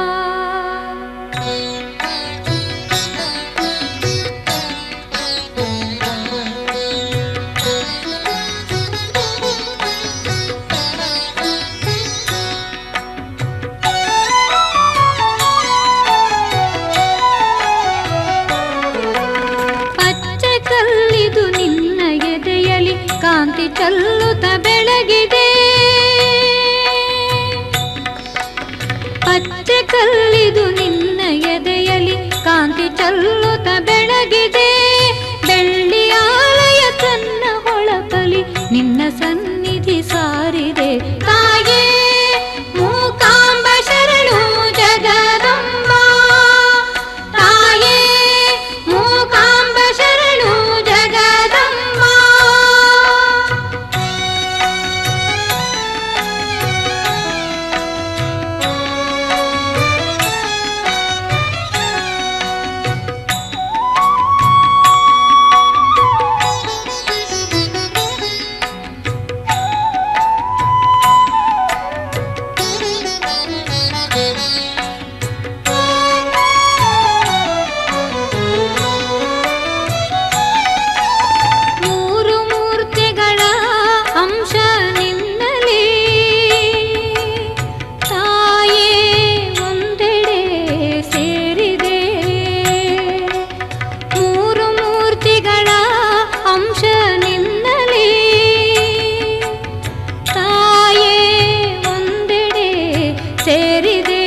ಪಚ್ಚೆ ಕಲ್ಲಿದು ನಿನ್ನ ಎದೆಯಲಿ ಕಾಂತಿ ಚಲ್ಲುತ್ತ ಬೆಳಗಿದೆ ಪಚ್ಚೆ ಕಲ್ಲಿದು ನಿನ್ನ ಎದೆಯಲಿ ಕಾಂತಿ ಚಲ್ಲುತ್ತ ಬೆಳಗಿದೆ ಬೆಳ್ಳಿಯಾಲಯ ತನ್ನ ಹೊಳಪಲಿ ನಿನ್ನ ಸನ್ನಿಧಿ ಸಾರಿದೆ ತಾಯೇ ಮೂಕಾಂಬ ಶರಣು ಜಗದಂಬ ತಾಯೇ ಮೂಕಾಂಬ ಶರಣು ಜಗದಂಬ ಮೂರು ಮೂರ್ತಿಗಳ ಅಂಶ ನಿನ್ನಲಿ ತಾಯೇ ಒಂದೆಡೆ ಸೇರಿದೆ ಮೂರು ಮೂರ್ತಿಗಳ ಅಂಶ ನಿನ್ನಲಿ ತಾಯೇ ಒಂದೆಡೆ ಸೇರಿದೆ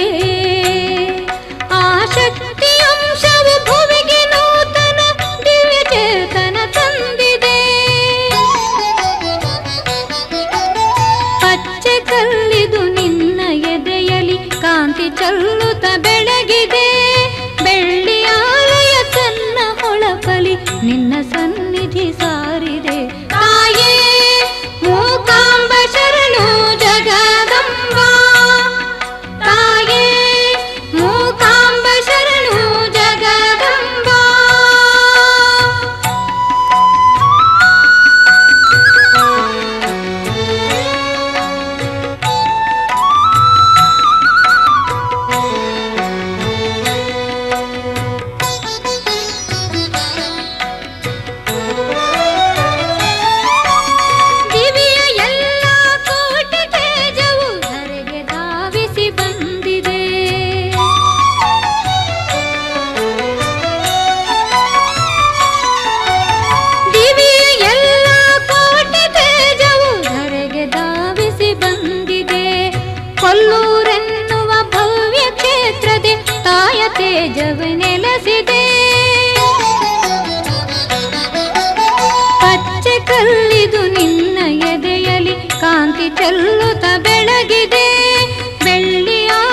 ಆ ಶಕ್ತಿ ಅಂಶವು ಭುವಿಗೆ ನೂತನ ದಿವ್ಯ ಚೇತನ ತಂದಿದೆ ಪಚ್ಚೆ ಕಲ್ಲಿದು ನಿನ್ನ ಎದೆಯಲಿ ಕಾಂತಿ ಚಲ್ಲುತ್ತ ಬೆಳಗಿದೆ ಬೆಳ್ಳಿಯಾಲಯ ತನ್ನ ಹೊಳಪಲಿ ನಿನ್ನ ಸನ್ನಿಧಿ ಸಾರಿದೆ ತಾಯೇ ಮೂಕಾಂಬ ಶರಣು ಜಗದಂಬ ತಾಯೇ ಮೂಕಾಂಬ ಶರಣು ಜಗದಂಬ ದಿವಿಯ ಎಲ್ಲ ಕೋಟಿ ತೇಜವು ಧರೆಗೆ ಧಾವಿಸಿ ಬಂದಿದೆ ದಿವಿಯ ಎಲ್ಲ ಕೋಟಿ ತೇಜವು ಧರೆಗೆ ಧಾವಿಸಿ ಬಂದಿದೆ ಕೊಲ್ಲೂರೆನ್ನುವ ಭವ್ಯ ಕ್ಷೇತ್ರದೆ ತಾಯ ತೇಜವು ನೆಲೆಸಿದೆ ಪಚ್ಚೆ ಕಲ್ಲಿದು ನಿನ್ನ ಎದೆಯಲಿ ಕಾಂತಿ ಚೆಲ್ಲುತ್ತ ಬೆಳಗಿದೆ